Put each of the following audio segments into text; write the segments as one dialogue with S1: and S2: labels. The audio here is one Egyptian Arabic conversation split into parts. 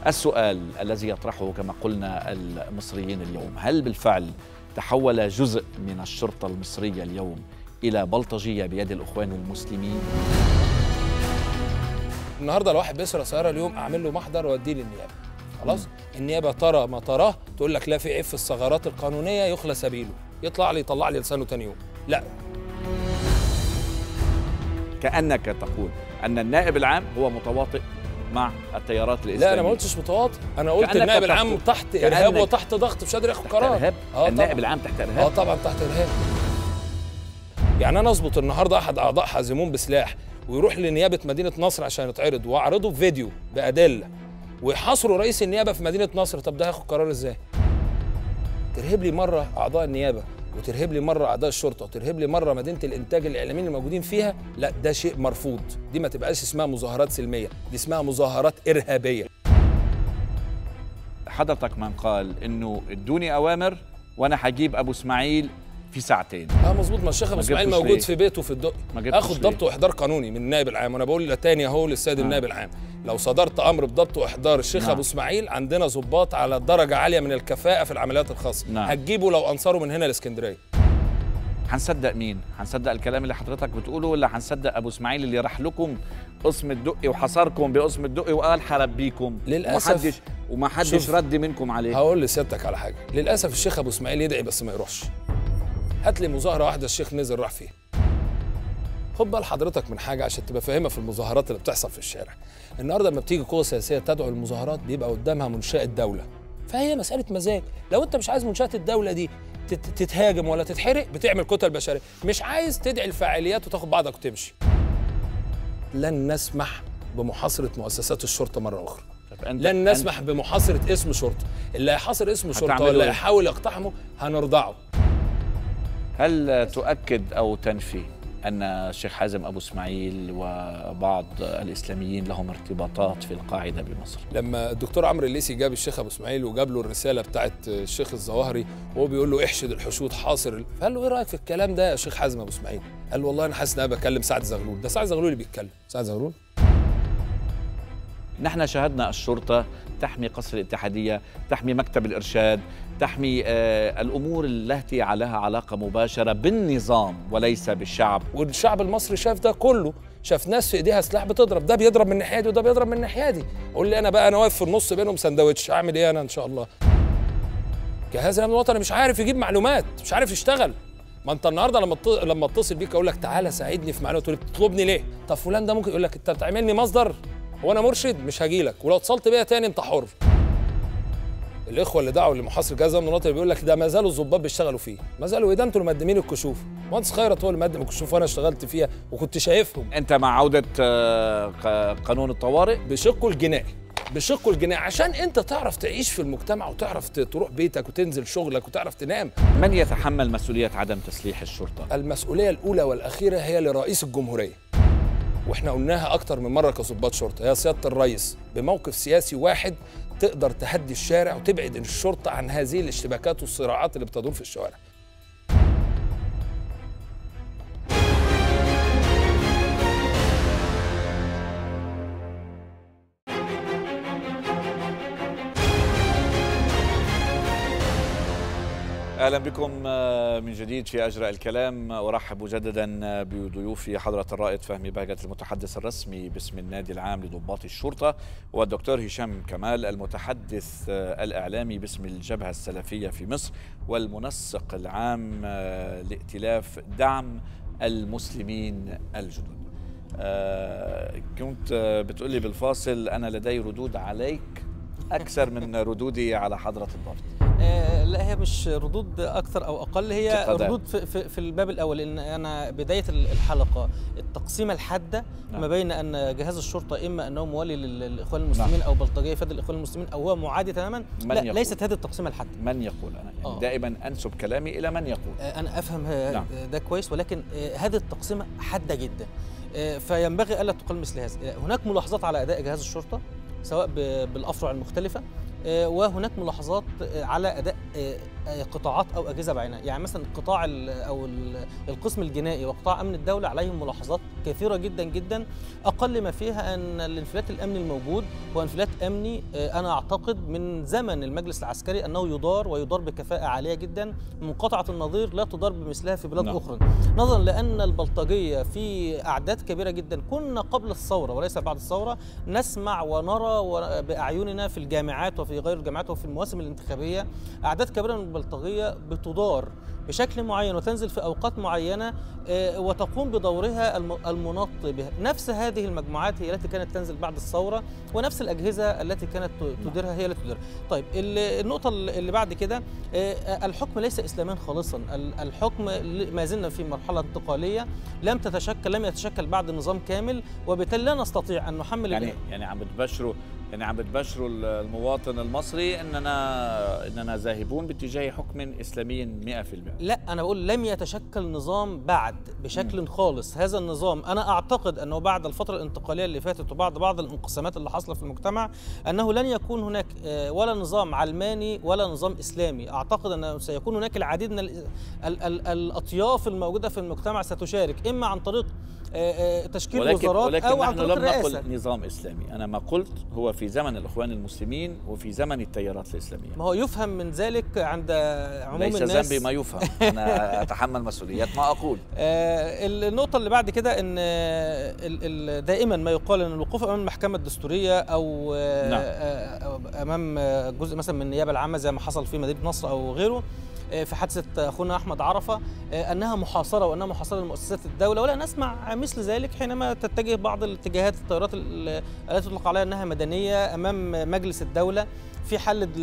S1: السؤال الذي يطرحه كما قلنا المصريين اليوم هل بالفعل تحول جزء من الشرطة المصرية اليوم إلى بلطجية بيد الإخوان المسلمين
S2: النهارده لو واحد بيسرق سياره اليوم اعمل له محضر واديه للنيابه خلاص النيابه ترى ما تراه تقول لك لا في عيب في الثغرات القانونيه يخلى سبيله يطلع لي يطلع لي لسانه تاني يوم لا
S1: كأنك تقول أن النائب العام هو متواطئ مع التيارات الإسلامية
S2: لا انا ما قلتش متواطئ انا قلت
S1: كأنك
S2: النائب
S1: تقول-
S2: العام تحت
S1: كأنك-
S2: ارهاب وتحت ضغط مش قادر ياخد
S1: تحت
S2: قرار
S1: إرهاب
S2: اه
S1: النائب
S2: طبعا
S1: العام تحت
S2: اه
S1: إرهاب
S2: طبعا تحت ارهاب يعني انا اظبط النهارده احد اعضاء حازمون بسلاح ويروح لنيابه مدينه نصر عشان يتعرض واعرضه في فيديو بادله ويحاصروا رئيس النيابه في مدينه نصر طب ده هياخد قرار ازاي؟ ترهب لي مره اعضاء النيابه وترهب لي مره اعضاء الشرطه وترهب لي مره مدينه الانتاج الاعلاميين الموجودين فيها لا ده شيء مرفوض دي ما تبقاش اسمها مظاهرات سلميه دي اسمها مظاهرات ارهابيه
S1: حضرتك من قال انه ادوني اوامر وانا هجيب ابو اسماعيل في ساعتين
S2: اه مظبوط ما الشيخ ابو
S1: ما
S2: اسماعيل
S1: جبتوش
S2: موجود
S1: ليه؟
S2: في بيته في الدق
S1: ما جبتوش
S2: اخد
S1: ليه؟
S2: ضبط واحضار قانوني من النائب العام وانا بقول تاني اهو للسيد
S1: آه.
S2: النائب العام لو صدرت امر بضبط واحضار الشيخ
S1: نعم.
S2: ابو اسماعيل عندنا ضباط على درجه عاليه من الكفاءه في العمليات الخاصه
S1: نعم.
S2: هتجيبه لو انصاره من هنا لاسكندريه
S1: هنصدق مين؟ هنصدق الكلام اللي حضرتك بتقوله ولا هنصدق ابو اسماعيل اللي راح لكم قسم الدقي وحصركم بقسم الدقي وقال حربيكم
S2: للأسف.
S1: ومحدش ومحدش
S2: شوف.
S1: رد منكم عليه
S2: هقول لسيادتك على حاجه للاسف الشيخ ابو اسماعيل يدعي بس ما يروحش هات لي مظاهره واحده الشيخ نزل راح فيها خد بال حضرتك من حاجه عشان تبقى فاهمها في المظاهرات اللي بتحصل في الشارع النهارده لما بتيجي قوه سياسيه تدعو المظاهرات بيبقى قدامها منشاه الدوله فهي مساله مزاج لو انت مش عايز منشاه الدوله دي تت- تتهاجم ولا تتحرق بتعمل كتل بشريه مش عايز تدعي الفاعليات وتاخد بعضك وتمشي لن نسمح بمحاصره مؤسسات الشرطه مره اخرى
S1: طب أنت-
S2: لن
S1: أنت-
S2: نسمح بمحاصرة اسم شرطة اللي هيحاصر اسم شرطة
S1: هتعملوا
S2: ولا
S1: إيه؟
S2: يحاول يقتحمه هنرضعه
S1: هل تؤكد او تنفي ان الشيخ حازم ابو اسماعيل وبعض الاسلاميين لهم ارتباطات في القاعده بمصر؟
S2: لما الدكتور عمرو الليسي جاب الشيخ ابو اسماعيل وجاب له الرساله بتاعت الشيخ الظواهري وهو بيقول له احشد الحشود حاصر ال- فقال له ايه رايك في الكلام ده يا شيخ حازم ابو اسماعيل قال له والله انا حاسس ان انا بكلم سعد زغلول ده سعد زغلول اللي بيتكلم سعد زغلول
S1: نحن شاهدنا الشرطة تحمي قصر الاتحادية تحمي مكتب الإرشاد تحمي آه الأمور التي لها علاقة مباشرة بالنظام وليس بالشعب
S2: والشعب المصري شاف ده كله شاف ناس في ايديها سلاح بتضرب ده بيضرب من الناحيه دي وده بيضرب من الناحيه دي قول لي انا بقى انا واقف في النص بينهم سندوتش اعمل ايه انا ان شاء الله جهاز الامن الوطني مش عارف يجيب معلومات مش عارف يشتغل ما انت النهارده لما اتص- لما اتصل بيك اقول لك تعالى ساعدني في معلومه تقول لي بتطلبني ليه طب فلان ده ممكن يقول لك انت بتعملني مصدر هو انا مرشد مش هاجي لك ولو اتصلت بيا تاني انت حر الاخوه اللي دعوا لمحاصره جهاز الامن الوطني بيقول لك ده ما زالوا الظباط بيشتغلوا فيه ما زالوا ايه ده انتوا اللي مقدمين الكشوف مهندس خيرت هو اللي مقدم الكشوف وانا اشتغلت فيها وكنت شايفهم
S1: أنت مع عودة آه ق- قانون الطوارئ
S2: بشقه الجنائي بشقه الجنائي عشان انت تعرف تعيش في المجتمع وتعرف ت- تروح بيتك وتنزل شغلك وتعرف تنام
S1: من يتحمل مسؤولية عدم تسليح الشرطة؟
S2: المسؤوليه الاولى والاخيره هي لرئيس الجمهوريه واحنا قلناها اكتر من مره كظباط شرطه يا سياده الرئيس بموقف سياسي واحد تقدر تهدي الشارع وتبعد الشرطه عن هذه الاشتباكات والصراعات اللي بتدور في الشوارع
S1: اهلا بكم آه، من جديد في اجرى الكلام ارحب مجددا آه، بضيوفي حضره الرائد فهمي بهجت المتحدث الرسمي باسم النادي العام لضباط الشرطه والدكتور هشام كمال المتحدث آه، الاعلامي باسم الجبهه السلفيه في مصر والمنسق العام آه، لائتلاف دعم المسلمين الجدد. آه، كنت آه، بتقولي بالفاصل انا لدي ردود عليك اكثر من ردودي على حضره الضابط.
S3: آه، لا هي مش ردود اكثر او اقل هي
S1: كقضايا.
S3: ردود في, في, في الباب الاول ان انا بدايه الحلقه التقسيمه الحاده
S1: نعم.
S3: ما بين ان جهاز الشرطه اما انه موالي لل- للاخوان المسلمين او بلطجيه يفاد الاخوان المسلمين او هو معادي تماما
S1: من
S3: لا
S1: يقول؟
S3: ليست هذه التقسيمه الحاده
S1: من يقول انا يعني
S3: آه.
S1: دائما انسب كلامي الى من يقول
S3: آه، انا افهم ه-
S1: نعم.
S3: ده كويس ولكن آه، هذه التقسيمه حاده جدا آه، فينبغي الا تقال مثل هذا آه، هناك ملاحظات على اداء جهاز الشرطه سواء ب- بالافرع المختلفه آه، وهناك ملاحظات آه، على اداء آه، آه، قطاعات او اجهزه بعينها يعني مثلا القطاع ال- او ال- القسم الجنائي وقطاع امن الدوله عليهم ملاحظات كثيره جدا جدا اقل ما فيها ان الانفلات الامني الموجود هو انفلات امني آه، انا اعتقد من زمن المجلس العسكري انه يدار ويدار بكفاءه عاليه جدا منقطعه النظير لا تدار بمثلها في بلاد
S1: نعم.
S3: اخرى نظرا لان البلطجيه في اعداد كبيره جدا كنا قبل الثوره وليس بعد الثوره نسمع ونرى و- باعيننا في الجامعات وفي غير الجامعات وفي المواسم الانتخابيه اعداد كبيره من البلطجيه بتدار بشكل معين وتنزل في اوقات معينه آه، وتقوم بدورها الم- المناط بها نفس هذه المجموعات هي التي كانت تنزل بعد الثوره ونفس الاجهزه التي كانت ت- تديرها هي التي تديرها طيب ال- النقطه اللي بعد كده آه، الحكم ليس اسلاميا خالصا ال- الحكم ل- ما زلنا في مرحله انتقاليه لم تتشكل لم يتشكل بعد نظام كامل وبالتالي لا نستطيع ان نحمل
S1: يعني يعني عم بتبشروا يعني عم بتبشروا المواطن المصري اننا اننا ذاهبون باتجاه حكم اسلامي 100%
S3: لا انا بقول لم يتشكل نظام بعد بشكل خالص هذا النظام انا اعتقد انه بعد الفتره الانتقاليه اللي فاتت وبعد بعض الانقسامات اللي حاصله في المجتمع انه لن يكون هناك آه، ولا نظام علماني ولا نظام اسلامي اعتقد انه سيكون هناك العديد من ال ال ال الاطياف الموجوده في المجتمع ستشارك اما عن طريق آه، آه، تشكيل
S1: ولكن
S3: وزارات
S1: ولكن
S3: او عن
S1: نحن
S3: طريق
S1: لم
S3: الرئاسه
S1: نقل نظام اسلامي انا ما قلت هو في زمن الاخوان المسلمين وفي زمن التيارات الاسلاميه
S3: ما هو يفهم من ذلك عند عموم
S1: ليس
S3: الناس
S1: ذنبي ما يفهم انا اتحمل مسؤوليات ما اقول
S3: آه، النقطة اللي بعد كده ان آه، ال- ال- دائما ما يقال ان الوقوف امام المحكمة الدستورية او آه،
S1: نعم.
S3: آه، امام آه، جزء مثلا من النيابة العامة زي ما حصل في مدينة نصر او غيره آه، في حادثة اخونا احمد عرفة آه، انها محاصرة وانها محاصرة لمؤسسات الدولة ولا نسمع مثل ذلك حينما تتجه بعض الاتجاهات التيارات ال- التي تطلق عليها انها مدنية امام مجلس الدولة في حل ال-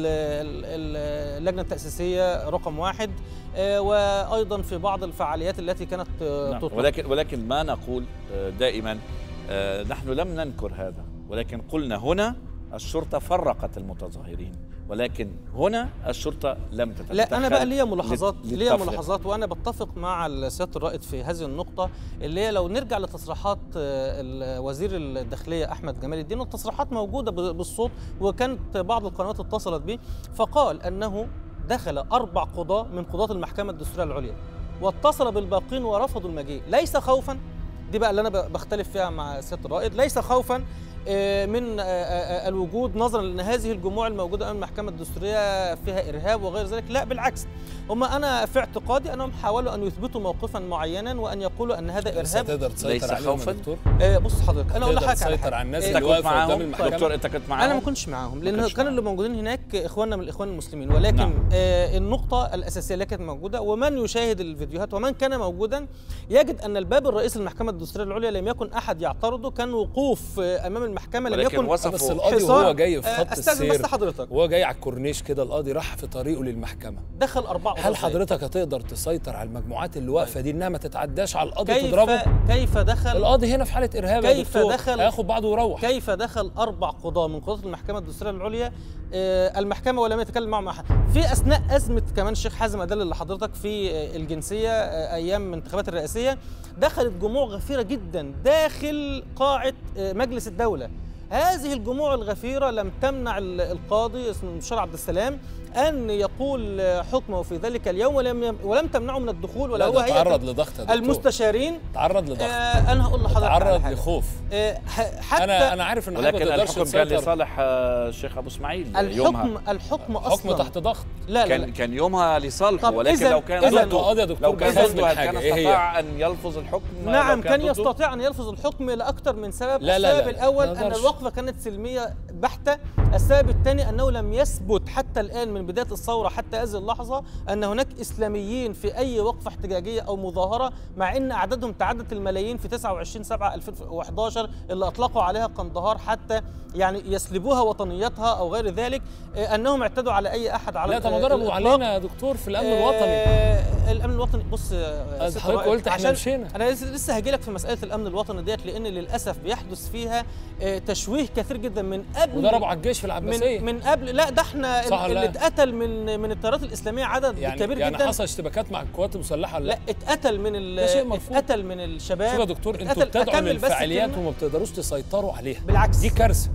S3: ال- اللجنة التأسيسية رقم واحد آه، وايضا في بعض الفعاليات التي كانت آه،
S1: نعم.
S3: تطلق
S1: ولكن ولكن ما نقول آه، دائما آه، نحن لم ننكر هذا ولكن قلنا هنا الشرطه فرقت المتظاهرين ولكن هنا الشرطه لم تتدخل
S3: لا انا بقى ليا ملاحظات
S1: لت-
S3: ليا
S1: للتفرقة.
S3: ملاحظات وانا بتفق مع سياده الرائد في هذه النقطه اللي هي لو نرجع لتصريحات آه، ال- وزير الداخليه احمد جمال الدين والتصريحات موجوده ب- بالصوت وكانت بعض القنوات اتصلت به فقال انه دخل اربع قضاه من قضاه المحكمه الدستوريه العليا واتصل بالباقين ورفضوا المجيء ليس خوفا دي بقى اللي انا ب- بختلف فيها مع سياده الرائد ليس خوفا آه، من آه، آه، الوجود نظرا لان هذه الجموع الموجوده امام المحكمه الدستوريه فيها ارهاب وغير ذلك لا بالعكس هم انا في اعتقادي انهم حاولوا ان يثبتوا موقفا معينا وان يقولوا ان هذا
S2: بس
S3: ارهاب
S2: هتقدر تسيطر
S1: ليس
S2: عليهم يا
S1: خوفاً؟
S2: دكتور
S3: آه، بص حضرتك انا اقول
S2: تقدر
S3: لحضرتك على
S2: تسيطر
S3: حاجه
S2: على الناس
S3: آه،
S1: انت
S2: اللي
S1: كنت
S2: واقفه قدام
S1: معاهم
S2: المحكمه
S1: دكتور انت كنت معاهم
S3: انا ما كنتش معاهم لان
S1: كنتش
S3: كان
S1: معاهم.
S3: اللي موجودين هناك اخواننا من الاخوان المسلمين ولكن
S1: نعم.
S3: نعم. آه النقطه الاساسيه اللي كانت موجوده ومن يشاهد الفيديوهات ومن كان موجودا يجد ان الباب الرئيسي للمحكمه الدستوريه العليا لم يكن احد يعترضه كان وقوف آه امام المحكمه لم
S1: ولكن
S3: يكن
S1: وصفوا
S2: بس القاضي
S3: حصار.
S2: وهو جاي في
S3: آه،
S2: خط
S3: استاذن
S2: السير
S3: بس حضرتك
S2: وهو جاي على الكورنيش كده القاضي راح في طريقه للمحكمه
S3: دخل اربعه
S2: هل
S3: قضاة.
S2: حضرتك هتقدر تسيطر على المجموعات اللي واقفه دي انها ما تتعداش على القاضي
S3: كيف
S2: تضربه
S3: كيف دخل
S2: القاضي هنا في حاله ارهاب يا
S3: كيف
S2: دكتور
S3: دخل-
S2: هياخد بعضه ويروح
S3: كيف دخل اربع قضاه من قضاه المحكمه الدستوريه العليا آه، المحكمه ولم يتكلم معهم احد في اثناء ازمه كمان الشيخ حازم ادل لحضرتك في آه، الجنسيه آه، ايام الانتخابات الرئاسيه دخلت جموع غفيره جدا داخل قاعه آه، مجلس الدوله هذه الجموع الغفيره لم تمنع ال- القاضي اسمه المستشار عبد السلام ان يقول آه، حكمه في ذلك اليوم ولم يم- ولم تمنعه من الدخول ولا
S2: لا
S3: هو
S2: ده
S3: هيئة
S2: تعرض لضغط يا دكتور
S3: المستشارين
S2: تعرض لضغط
S3: آه، انا هقول لحضرتك على
S2: تعرض
S3: حاجة.
S2: لخوف
S3: آه، ح- حتى
S2: انا انا عارف ان حضرتك
S1: ولكن
S2: ما تقدرش
S1: الحكم كان
S2: تسيطر
S1: لصالح آه، الشيخ ابو اسماعيل يومها
S3: الحكم الحكم اصلا
S2: حكم تحت ضغط
S3: لا لا,
S1: كان
S3: لا.
S1: كان يومها لصالحه
S3: طب
S1: ولكن
S3: إذن-
S1: لو كان
S3: إذن-
S1: ضده
S2: القاضي يا دكتور
S1: لو كان
S2: بيخاف
S1: ضده
S2: من
S1: هل
S2: حاجة.
S1: كان
S2: إيه هي؟
S1: استطاع ان يلفظ الحكم لو
S3: نعم كان
S1: ضده؟
S3: يستطيع ان يلفظ الحكم لاكثر من سبب
S2: لا، لا،
S3: السبب
S2: لا، لا،
S3: الاول
S2: ما
S3: ان
S2: يقدرش.
S3: الوقفه كانت سلميه بحته السبب الثاني انه لم يثبت حتى الان من بدايه الثوره حتى هذه اللحظه ان هناك اسلاميين في اي وقفه احتجاجيه او مظاهره مع ان اعدادهم تعدت الملايين في 29 7 2011 اللي اطلقوا عليها قندهار حتى يعني يسلبوها وطنيتها او غير ذلك آه، انهم اعتدوا على اي احد على
S2: لا طب ما
S3: آه،
S2: ضربوا
S3: الإطلاق.
S2: علينا يا دكتور في الامن الوطني
S3: آه، الامن الوطني بص آه، ست
S2: حضرتك
S3: رائد،
S2: قلت إحنا
S3: عشان
S2: مشينا.
S3: انا لسه- لسه هاجي لك في مساله الامن الوطني ديت لان للاسف بيحدث فيها آه، تشويه كثير جدا من قبل
S2: وضربوا على الجيش في العباسيه
S3: من من قبل لا ده احنا
S2: صح ولا
S3: اللي
S2: لا؟
S3: اتقتل من من التيارات الاسلاميه عدد
S2: يعني
S3: كبير
S2: يعني
S3: جدا
S2: حصل اشتباكات مع القوات المسلحه ولا
S3: لا اتقتل من ال-
S2: ده شيء مرفوض.
S3: اتقتل من الشباب
S2: شوف يا دكتور انتوا
S3: اتقتل-
S2: بتدعوا
S3: أكمل بس
S2: للفعاليات
S3: الكلمة.
S2: وما بتقدروش تسيطروا عليها
S3: بالعكس
S2: دي كارثه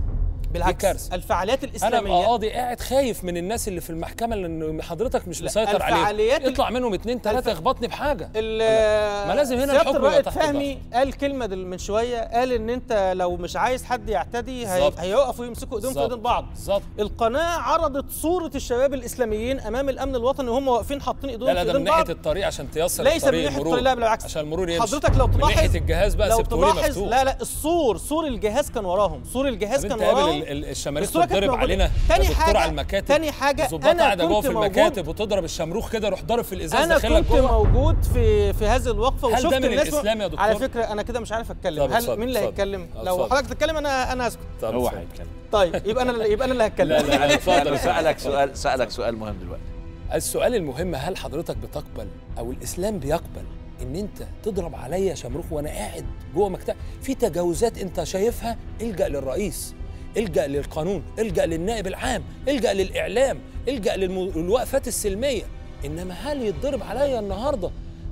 S2: دي
S3: بالعكس
S2: كارثه
S3: الفعاليات
S2: انا
S3: الاسلاميه
S2: ابقى قاضي قاعد خايف من الناس اللي في المحكمه لان حضرتك مش
S3: لا،
S2: مسيطر عليهم
S3: الفعاليات ال-
S2: يطلع منهم اتنين تلاته
S3: الف-
S2: يخبطني بحاجه
S3: ال-
S2: ما لازم هنا
S3: سيادة
S2: الحكم يبقى
S3: الرائد
S2: تحت
S3: فهمي قال كلمه دل- من شويه قال ان انت لو مش عايز حد يعتدي هي-
S2: بالظبط.
S3: هيقفوا يمسكوا ايديهم في
S2: بالظبط.
S3: ايدين بعض
S2: بالظبط
S3: القناه عرضت صوره الشباب الاسلاميين امام الامن الوطني وهم واقفين حاطين ايديهم
S2: لا لا
S3: في
S2: ده
S3: ايدين
S2: من ناحيه
S3: بعض
S2: الطريق عشان تيسر
S3: ليس من
S2: الطريق
S3: ناحيه
S2: المرور
S3: الطريق لا بالعكس
S2: عشان المرور يمشي
S3: حضرتك لو
S2: من
S3: تلاحظ
S2: ناحيه الجهاز بقى
S3: لو
S2: سبتهولي
S3: تلاحظ
S2: مفتوح
S3: لا لا السور سور الجهاز كان وراهم سور الجهاز
S2: طب
S3: كان
S2: انت قابل
S3: وراهم
S2: ال- ال- الشماريخ
S3: الصورة كانت
S2: تتضرب
S3: موجودة.
S2: علينا
S3: تاني
S2: يا دكتور
S3: حاجة-
S2: على المكاتب
S3: تاني حاجة
S2: الظباط
S3: أنا
S2: قاعده جوه
S3: كنت
S2: في
S3: موجود-
S2: المكاتب وتضرب الشمروخ كده روح ضارب في الازاز
S3: انا
S2: داخلك
S3: كنت
S2: جوه
S3: موجود في في هذه الوقفه
S2: هل
S3: وشفت
S2: ده من
S3: الناس
S2: الإسلام يا دكتور؟
S3: على فكره انا كده مش عارف اتكلم
S2: طب
S3: هل
S2: اتفضل،
S3: مين اللي
S2: اتفضل.
S3: هيتكلم
S2: اه،
S3: لو
S2: اتفضل.
S3: حضرتك تتكلم انا انا هسكت
S2: طب
S1: هو
S2: اتفضل.
S1: هيتكلم
S3: طيب يبقى انا يبقى انا اللي هتكلم
S2: لا، لا.
S1: يعني
S2: اتفضل.
S1: يعني سألك سؤال سألك سؤال مهم دلوقتي
S2: السؤال المهم هل حضرتك بتقبل او الاسلام بيقبل ان انت تضرب عليا شمروخ وانا قاعد جوه مكتب في تجاوزات انت شايفها الجا للرئيس الجا للقانون الجا للنائب العام الجا للاعلام الجا للم- للوقفات السلميه انما هل يتضرب عليا النهارده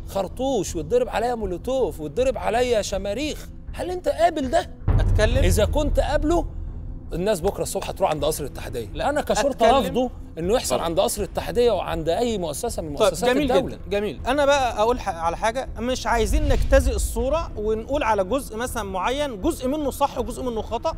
S2: خرطوش ويتضرب عليا مولوتوف ويتضرب عليا شماريخ هل انت قابل ده
S3: اتكلم
S2: اذا كنت قابله الناس بكره الصبح هتروح عند قصر الاتحاديه لا انا كشرطه
S3: أتكلم.
S2: رافضه انه يحصل عند قصر الاتحاديه وعند اي مؤسسه من
S3: طيب
S2: مؤسسات
S3: جميل
S2: الدوله
S3: جدا جميل انا بقى اقول ح- على حاجه مش عايزين نجتزئ الصوره ونقول على جزء مثلا معين جزء منه صح وجزء منه خطا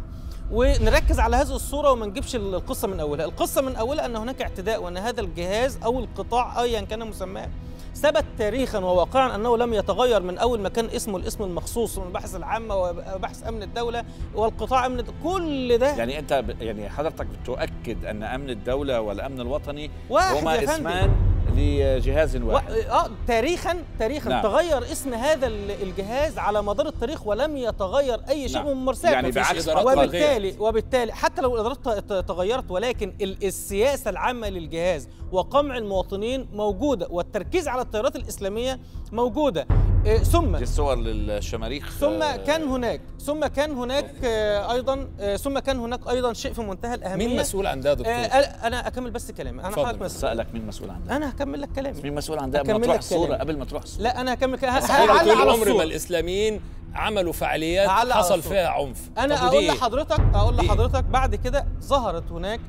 S3: ونركز على هذه الصوره وما نجيبش القصه من اولها القصه من اولها ان هناك اعتداء وان هذا الجهاز او القطاع ايا كان مسماه ثبت تاريخا وواقعا انه لم يتغير من اول ما كان اسمه الاسم المخصوص من البحث العامه وبحث امن الدوله والقطاع امن الد- كل ده
S1: يعني انت ب- يعني حضرتك بتؤكد ان امن الدوله والامن الوطني
S3: واحد
S1: هما
S3: يا فندم.
S1: اسمان لجهاز
S3: و...
S1: واحد
S3: اه تاريخا تاريخا
S1: نعم.
S3: نعم. تغير اسم هذا ال- الجهاز على مدار التاريخ ولم يتغير اي شيء
S1: نعم.
S3: من ممارساته
S1: يعني
S2: مفيش
S1: بعكس
S2: إدارات
S1: فترة
S3: وبالتالي وبالتالي حتى لو الادارات ت- ت- تغيرت ولكن ال- السياسه العامه للجهاز وقمع المواطنين موجوده والتركيز على التيارات الاسلاميه موجوده إيه، ثم
S1: دي الصور للشماريخ
S3: ثم
S1: آه،
S3: كان هناك ثم كان هناك آه، ايضا آه، ثم كان هناك ايضا شيء في منتهى الاهميه
S2: مين مسؤول عن ده يا دكتور؟
S3: آه، انا اكمل بس كلامي انا
S2: اتفضل.
S3: حضرتك بس
S1: سألك مين مسؤول عن ده
S3: انا هكمل لك كلامي
S1: مين مسؤول عن ده قبل ما
S3: أكمل
S1: تروح
S3: لك
S1: الصورة
S3: كلامي.
S1: قبل ما تروح الصورة
S3: لا انا هكمل كلامي
S2: حضرتك
S3: هعلق
S2: طول
S3: على
S2: عمر ما
S3: الصورة.
S2: الاسلاميين عملوا فعاليات
S3: هعلق على
S2: حصل
S3: الصورة.
S2: فيها عنف
S3: انا
S2: طب
S3: اقول
S2: ودي إيه؟
S3: لحضرتك اقول
S2: دي إيه؟
S3: لحضرتك بعد كده ظهرت هناك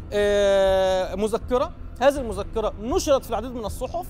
S3: آه، مذكره هذه المذكره نشرت في العديد من الصحف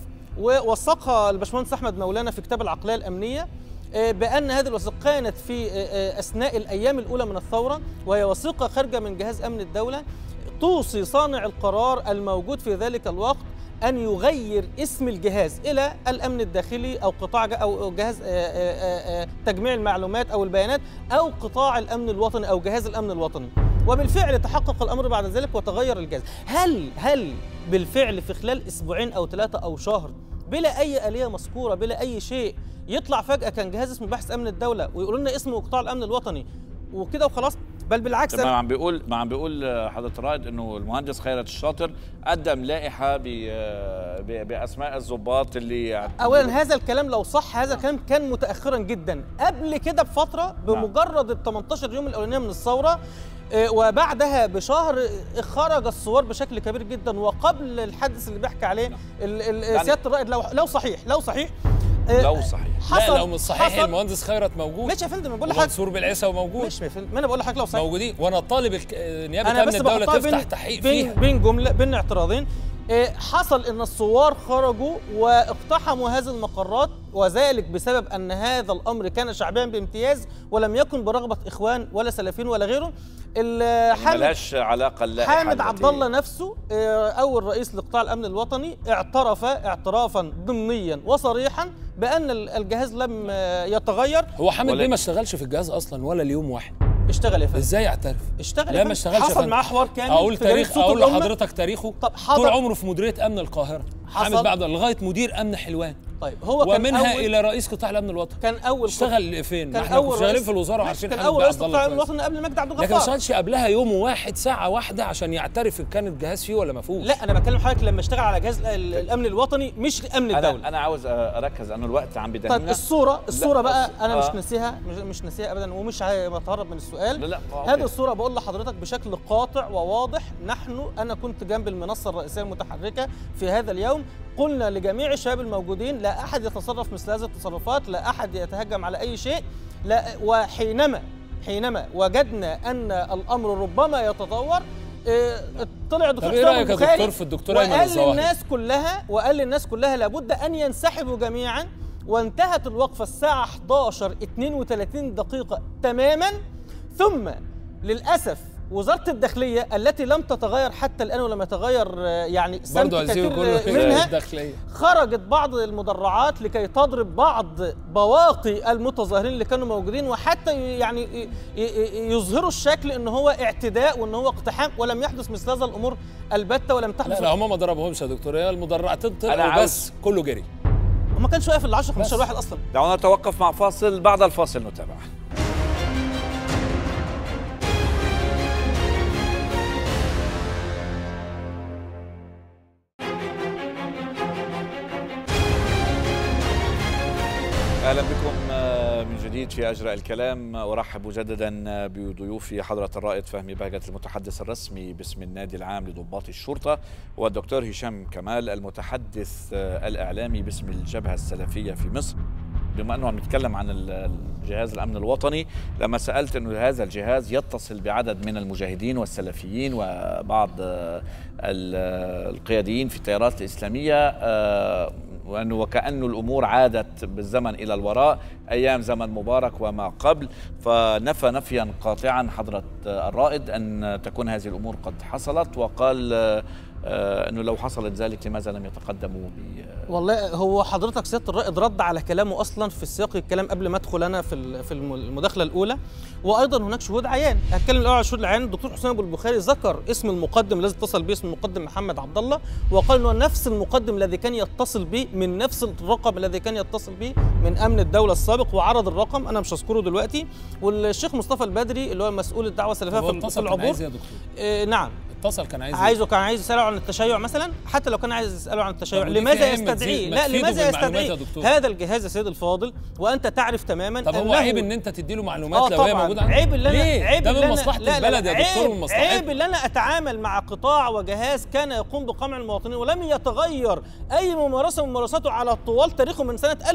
S3: ووثقها الباشمهندس احمد مولانا في كتاب العقليه الامنيه آه، بان هذه الوثيقه كانت في آه، آه، اثناء الايام الاولى من الثوره وهي وثيقه خارجه من جهاز امن الدوله توصي صانع القرار الموجود في ذلك الوقت ان يغير اسم الجهاز الى الامن الداخلي او قطاع ج- او جهاز آه، آه، آه، تجميع المعلومات او البيانات او قطاع الامن الوطني او جهاز الامن الوطني وبالفعل تحقق الامر بعد ذلك وتغير الجهاز هل هل بالفعل في خلال اسبوعين او ثلاثه او شهر بلا اي اليه مذكوره بلا اي شيء يطلع فجاه كان جهاز اسمه بحث امن الدوله ويقولوا لنا اسمه قطاع الامن الوطني وكده وخلاص بل بالعكس
S1: طب
S3: أنا-
S1: ما عم بيقول ما عم بيقول آه، حضرة الرائد انه المهندس خيرت الشاطر قدم لائحة ب- آه، ب- باسماء الضباط اللي
S3: اولا هذا الكلام لو صح هذا الكلام كان متاخرا جدا قبل كده بفتره بمجرد ال 18 يوم الاولانيه من الثوره آه، وبعدها بشهر آه، خرج الثوار بشكل كبير جدا وقبل الحادث اللي بيحكي عليه ال- ال-
S1: يعني-
S3: سياده الرائد لو لو صحيح لو صحيح آه،
S1: لو صحيح
S2: لا لو مش صحيح
S3: حصل-
S2: المهندس خيرت موجود
S3: ماشي يا فندم أنا بقول لحضرتك
S2: ومنصور بالعيسى موجود
S3: ماشي يا فندم ما انا بقول لحضرتك لو صحيح
S2: موجودين وانا طالب الك- نيابه
S3: انا
S2: امن
S3: بس
S2: الدوله
S3: بحطها
S2: تفتح
S3: بين
S2: تحقيق
S3: بين
S2: فيها
S3: بين جمله بين اعتراضين آه، حصل ان الثوار خرجوا واقتحموا هذه المقرات وذلك بسبب ان هذا الامر كان شعبيا بامتياز ولم يكن برغبه اخوان ولا سلفيين ولا غيره ال- حامد
S1: ملهاش علاقة اللائحة
S3: حامد
S1: التي-
S3: عبد الله نفسه آه، اول رئيس لقطاع الامن الوطني اعترف اعترافا ضمنيا وصريحا بان ال- الجهاز لم آه، يتغير
S2: هو حامد
S1: ولا-
S2: بيه ما اشتغلش في الجهاز اصلا ولا ليوم واحد
S3: اشتغل يا فندم
S2: ازاي يعترف
S3: اشتغل يا
S2: لا
S3: فندم.
S2: ما اشتغلش يا
S3: حصل
S2: فندم.
S3: معاه حوار كامل
S2: اقول
S3: في جريدة
S2: تاريخ
S3: صوت
S2: اقول
S3: الأمة.
S2: لحضرتك تاريخه
S3: طب حاضر.
S2: طول عمره في مديريه امن القاهره
S3: حصل.
S2: حامد بعد لغايه مدير امن حلوان
S3: طيب هو كان
S2: ومنها
S3: أول
S2: الى رئيس قطاع الامن الوطني
S3: كان اول
S2: اشتغل فين؟ ما
S3: كان
S2: احنا
S3: اول
S2: كنا شغالين
S3: رئيس-
S2: في الوزاره
S3: ماشي،
S2: وعارفين
S3: كان
S2: حامد
S3: اول
S2: بيه
S3: رئيس
S2: عبد
S3: قطاع
S2: الله
S3: الامن
S2: كويس.
S3: الوطني قبل مجدي عبد
S2: لكن ما
S3: الغفار
S2: اشتغلش قبلها يوم واحد ساعه واحده عشان يعترف ان كان الجهاز فيه ولا ما فيهوش
S3: لا انا بكلم حضرتك لما اشتغل على جهاز ال- الامن الوطني مش امن الدوله
S1: انا انا عاوز آه، اركز انه الوقت عم بدهمنا
S3: طيب الصوره الصوره بقى
S1: الص-
S3: انا
S1: آه.
S3: مش ناسيها مش, مش ناسيها ابدا ومش هتهرب من السؤال
S1: لا لا آه، أوكي.
S3: هذه الصورة بقول لحضرتك بشكل قاطع وواضح نحن أنا كنت جنب المنصة الرئيسية المتحركة في هذا اليوم قلنا لجميع الشباب الموجودين لا أحد يتصرف مثل هذه التصرفات لا أحد يتهجم على أي شيء لا وحينما حينما وجدنا ان الامر ربما يتطور آه، طلع الدكتور
S2: طب إيه
S3: حسام
S2: رأيك يا
S3: البخاري
S2: دكتور في الدكتور أيمن
S3: وقال
S2: الظواهري؟
S3: للناس كلها وقال للناس كلها لابد ان ينسحبوا جميعا وانتهت الوقفه الساعه 11 32 دقيقه تماما ثم للاسف وزاره الداخليه التي لم تتغير حتى الان ولم يتغير آه، يعني سمت
S2: برضه عايزين
S3: كثير
S2: يقولوا
S3: منها
S2: الداخليه
S3: خرجت بعض المدرعات لكي تضرب بعض بواقي المتظاهرين اللي كانوا موجودين وحتى ي- يعني ي- ي- يظهروا الشكل ان هو اعتداء وان هو اقتحام ولم يحدث مثل هذا الامور البته ولم
S2: لا
S3: تحدث
S2: لا هم ما ضربهمش يا دكتور هي المدرعتين
S1: أنا
S2: طلعوا
S1: عاوز-
S2: بس كله جري
S3: وما كانش واقف الا 10 15
S2: بس.
S3: واحد اصلا
S1: دعونا نتوقف مع فاصل بعد الفاصل نتابع اهلا بكم آه، من جديد في اجرى الكلام ارحب مجددا آه، بضيوفي حضره الرائد فهمي بهجه المتحدث الرسمي باسم النادي العام لضباط الشرطه والدكتور هشام كمال المتحدث آه، الاعلامي باسم الجبهه السلفيه في مصر بما انه عم نتكلم عن ال- الجهاز الامن الوطني لما سالت انه هذا الجهاز يتصل بعدد من المجاهدين والسلفيين وبعض آه، ال- القياديين في التيارات الاسلاميه آه، وانه وكانه الامور عادت بالزمن الى الوراء ايام زمن مبارك وما قبل فنفى نفيا قاطعا حضره آه، الرائد ان تكون هذه الامور قد حصلت وقال آه، آه، انه لو حصلت ذلك لماذا لم يتقدموا ب
S3: والله هو حضرتك سياده الرائد رد على كلامه اصلا في سياق الكلام قبل ما ادخل انا في ال- في الم- المداخله الاولى وايضا هناك شهود عيان هتكلم الاول على شهود العيان الدكتور حسين ابو البخاري ذكر اسم المقدم الذي اتصل به اسم المقدم محمد عبد الله وقال انه نفس المقدم الذي كان يتصل به من نفس الرقم الذي كان يتصل به من امن الدوله السابق وعرض الرقم انا مش هذكره دلوقتي والشيخ مصطفى البدري اللي هو مسؤول الدعوه السلفيه
S2: هو
S3: في في
S2: اتصل كان
S3: العبور
S2: عايز إيه يا دكتور
S3: آه نعم
S2: اتصل كان عايز إيه؟
S3: عايزه كان عايز يساله عن التشيع مثلا حتى لو كان عايز يساله عن التشيع
S2: طب ودي
S3: لماذا
S2: فيها إيه؟ ما
S3: يستدعيه
S2: تزيد- ما
S3: لا
S2: تفيده
S3: لماذا
S2: بالمعلومات
S3: يستدعيه
S2: يا دكتور.
S3: هذا الجهاز يا سيد الفاضل وانت تعرف تماما
S2: طب هو
S3: أنه-
S2: عيب ان انت تدي له معلومات
S3: اه
S2: لو هي
S3: طبعا
S2: موجوده
S3: عيب اللي انا
S2: ليه؟
S3: عيب
S2: ده
S3: اللي
S2: من
S3: أنا-
S2: مصلحه
S3: لا لا
S2: البلد
S3: لا
S2: يا دكتور
S3: عيب-
S2: من مصلحتنا
S3: عيب اللي انا اتعامل مع قطاع وجهاز كان يقوم بقمع المواطنين ولم يتغير اي ممارسه من ممارساته على طوال تاريخه من سنه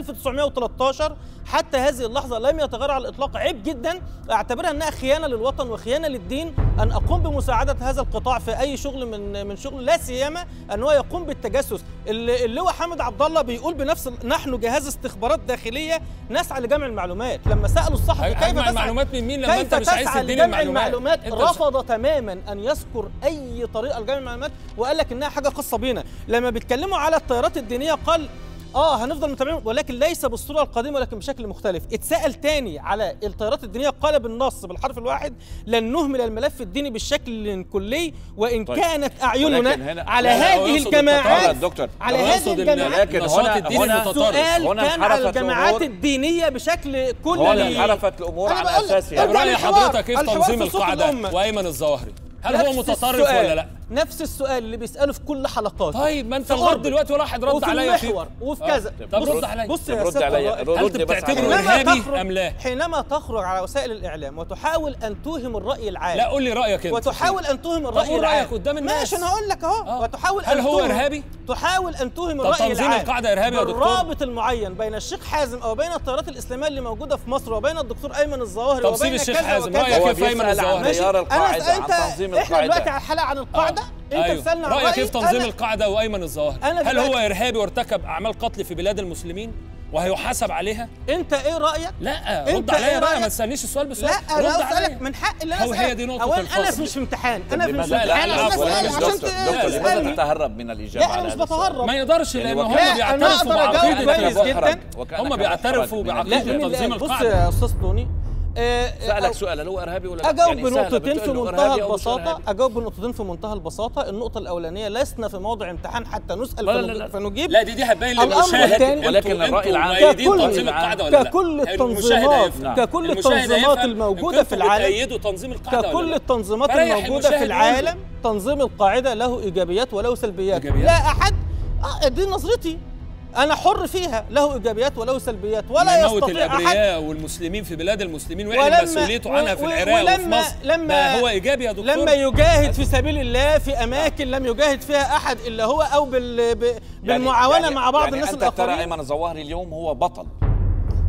S3: 1913 حتى هذه اللحظه لم يتغير على الاطلاق عيب جدا اعتبرها انها خيانه للوطن وخيانه للدين ان اقوم بمساعده هذا القطاع في اي شغل من من شغل لا سيما ان هو يقوم بالتجسس اللي اللواء حامد عبد الله بيقول بنفس نحن جهاز استخبارات داخليه نسعى لجمع المعلومات لما سالوا الصحفي كيف
S2: هجمع
S3: تسعى
S2: المعلومات من مين لما
S3: كيف
S2: انت مش عايز
S3: تسعى
S2: تديني
S3: لجمع
S2: المعلومات
S3: المعلومات
S2: انت مش-
S3: رفض تماما ان يذكر اي طريقه لجمع المعلومات وقال لك انها حاجه خاصه بينا لما بيتكلموا على التيارات الدينيه قال اه هنفضل متابعين ولكن ليس بالصوره القديمه ولكن بشكل مختلف اتسال تاني على التيارات الدينيه قال بالنص بالحرف الواحد لن نهمل الملف الديني بالشكل الكلي وان
S1: طيب.
S3: كانت
S1: ولكن
S3: اعيننا
S1: هنا-
S3: على
S2: لا، لا، هو
S3: هذه
S2: يقصد
S3: الجماعات
S1: التطرف، دكتور.
S3: على
S2: هو
S3: هذه
S2: يقصد إن
S3: الجماعات
S1: لكن
S2: النشاط
S1: هنا-
S2: الديني
S1: هنا-
S2: متطرف
S3: السؤال
S1: هنا
S3: كان على
S1: انحرفت
S3: الجماعات
S1: الأمور-
S3: الدينيه بشكل كلي
S1: هنا انحرفت الامور
S3: أنا
S1: عن
S3: بقول لك،
S1: اساسها
S2: طب
S3: ارجع
S2: رأي
S3: للحوار.
S2: حضرتك كيف
S3: الحوار
S2: تنظيم
S3: في صوت
S2: القاعده
S3: الأمة.
S2: وايمن الظواهري هل هو
S3: نفس
S2: متطرف
S3: السؤال.
S2: ولا لا
S3: نفس السؤال اللي بيساله في كل حلقات
S2: طيب ما انت
S3: في
S2: لغايه
S3: أوربت.
S2: دلوقتي ولا واحد رد
S3: وفي
S2: عليا فيه.
S3: المحور وفي
S2: آه.
S3: كذا
S2: طب
S3: بص-
S2: رد عليا
S3: بص يا
S1: رد
S3: سيادة
S1: عليا
S3: الرائد.
S1: رد
S2: هل انت
S1: بس على-
S2: بتعتبره
S3: حينما
S2: إرهابي
S3: تخرج
S2: أم لا؟
S3: حينما تخرج على وسائل الاعلام وتحاول ان توهم الراي العام
S2: لا قول لي رايك انت
S3: وتحاول ان توهم الراي
S2: قول
S3: العام
S2: رأيك قدام الناس.
S3: ماشي انا هقول لك اهو
S2: آه.
S3: وتحاول
S2: هل
S3: ان
S2: هو
S3: توهم-
S2: إرهابي؟
S3: تحاول ان توهم
S2: طب
S3: الراي
S2: تنظيم
S3: العام
S2: القاعدة إرهابي يا دكتور؟
S3: بالرابط المعين بين الشيخ حازم او بين التيارات الاسلاميه اللي موجوده في مصر وبين الدكتور ايمن الظواهري
S2: طب سيب
S3: وبين
S2: الشيخ
S3: كذا
S2: حازم،
S3: وكذا.
S2: رأيك
S1: هو
S2: كيف أيمن
S1: بيسأل عن
S2: الظواهري؟
S1: تيار
S3: أنا
S1: القاعدة
S3: سألت-
S1: عن تنظيم
S3: احنا دلوقتي
S1: القاعدة
S3: على حلقه عن القاعده
S2: آه.
S3: انت
S2: أيوه.
S3: تسالنا عن
S2: رايك
S3: رأيي.
S2: كيف تنظيم
S3: أنا-
S2: القاعده وايمن الظواهري
S3: أنا
S2: هل هو
S3: دلوقتي-
S2: ارهابي وارتكب اعمال قتل في بلاد المسلمين وهيحاسب عليها
S3: انت ايه رايك
S2: لا رد
S3: انت
S2: عليا
S3: ايه
S2: بقى
S3: رأيك؟
S2: ما تسالنيش السؤال بسؤال
S3: لا
S2: رد
S3: انا
S2: عليا.
S3: اسالك من حق اللي انا
S2: هو هي دي نقطة
S3: اولا
S2: الفصل.
S3: انا مش في امتحان انا في مش في
S1: لماذا لا
S3: امتحان
S1: لا
S3: عشان
S1: لا
S3: اسالك
S1: دكتور
S3: عشان
S1: دكتور لماذا
S3: تسالني
S1: تتهرب من الاجابه
S3: لا
S1: على
S3: انا مش
S1: هذا السؤال؟
S3: بتهرب
S2: ما يقدرش
S1: يعني
S2: لان
S1: وكأن-
S2: هم
S3: لا، أنا
S2: بيعترفوا
S3: أقدر أجاوب
S2: بعقيده
S3: كويس
S2: ال-
S3: جدا.
S1: وكأنك
S2: هم بيعترفوا
S1: محرج من
S2: بعقيدة
S3: لا
S1: الإجابة.
S2: تنظيم
S3: من بص
S2: القاعدة.
S3: يا استاذ توني آه،
S1: سألك
S3: آه،
S1: سؤال هل هو ارهابي ولا لا؟
S3: اجاوب
S1: يعني سهلة،
S3: بنقطتين
S1: بتقول
S3: في
S1: له
S3: منتهى
S1: إرهابي أو مش
S3: البساطه
S1: إرهابي.
S3: اجاوب بنقطتين في منتهى البساطه النقطه الاولانيه لسنا في موضع امتحان حتى نسال
S1: لا، لا، لا.
S3: فنج- فنجيب
S2: لا دي دي هتبين
S3: الأمر
S2: للمشاهد
S3: الثاني-
S1: ولكن
S2: انتوا-
S1: الرأي
S2: انتوا
S1: العام-
S2: مؤيدين
S3: ككل-
S2: تنظيم القاعده ولا لا
S3: ككل
S2: المشاهد
S3: التنظيمات
S2: هيفهم.
S3: ككل
S2: المشاهد
S3: التنظيمات
S2: هيفهم
S3: الموجوده
S2: إن
S3: في
S2: كنتوا
S3: العالم
S2: بتأيدوا تنظيم القاعده ولا
S3: ككل
S2: لا؟
S3: التنظيمات
S2: فريح
S3: الموجودة في
S2: المشاهد يقول له.
S3: العالم تنظيم القاعدة له إيجابيات وله سلبيات
S2: إيجابيات؟
S3: لا أحد آه دي نظرتي أنا حر فيها له إيجابيات وله سلبيات ولا
S2: موت
S3: يستطيع أحد
S2: الابرياء والمسلمين في بلاد المسلمين ويعلن
S3: ولما-
S2: مسؤوليته عنها في
S3: و- و-
S2: العراق وفي
S3: ولما-
S2: مصر
S3: لما-
S2: ده هو ايجابي يا دكتور
S3: لما يجاهد في سبيل الله في أماكن لم يجاهد فيها أحد إلا هو أو بال ب- بالمعاونة
S1: يعني
S3: مع بعض
S1: يعني
S3: الناس
S1: أنت ترى
S3: الآخرين
S1: أيمن الظواهري اليوم هو بطل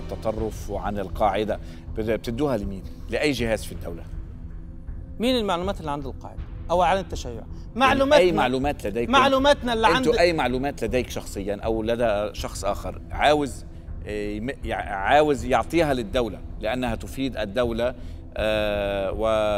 S1: التطرف وعن القاعدة بت- بتدوها لمين لاي جهاز في الدوله
S3: مين المعلومات اللي عند القاعده او اعلان التشيع
S1: يعني
S3: معلوماتنا
S1: اي معلومات لديكم
S3: معلوماتنا اللي عند
S1: انتوا اي معلومات لديك شخصيا او لدى شخص اخر عاوز آه، يم- يع- عاوز يعطيها للدوله لانها تفيد الدوله آه،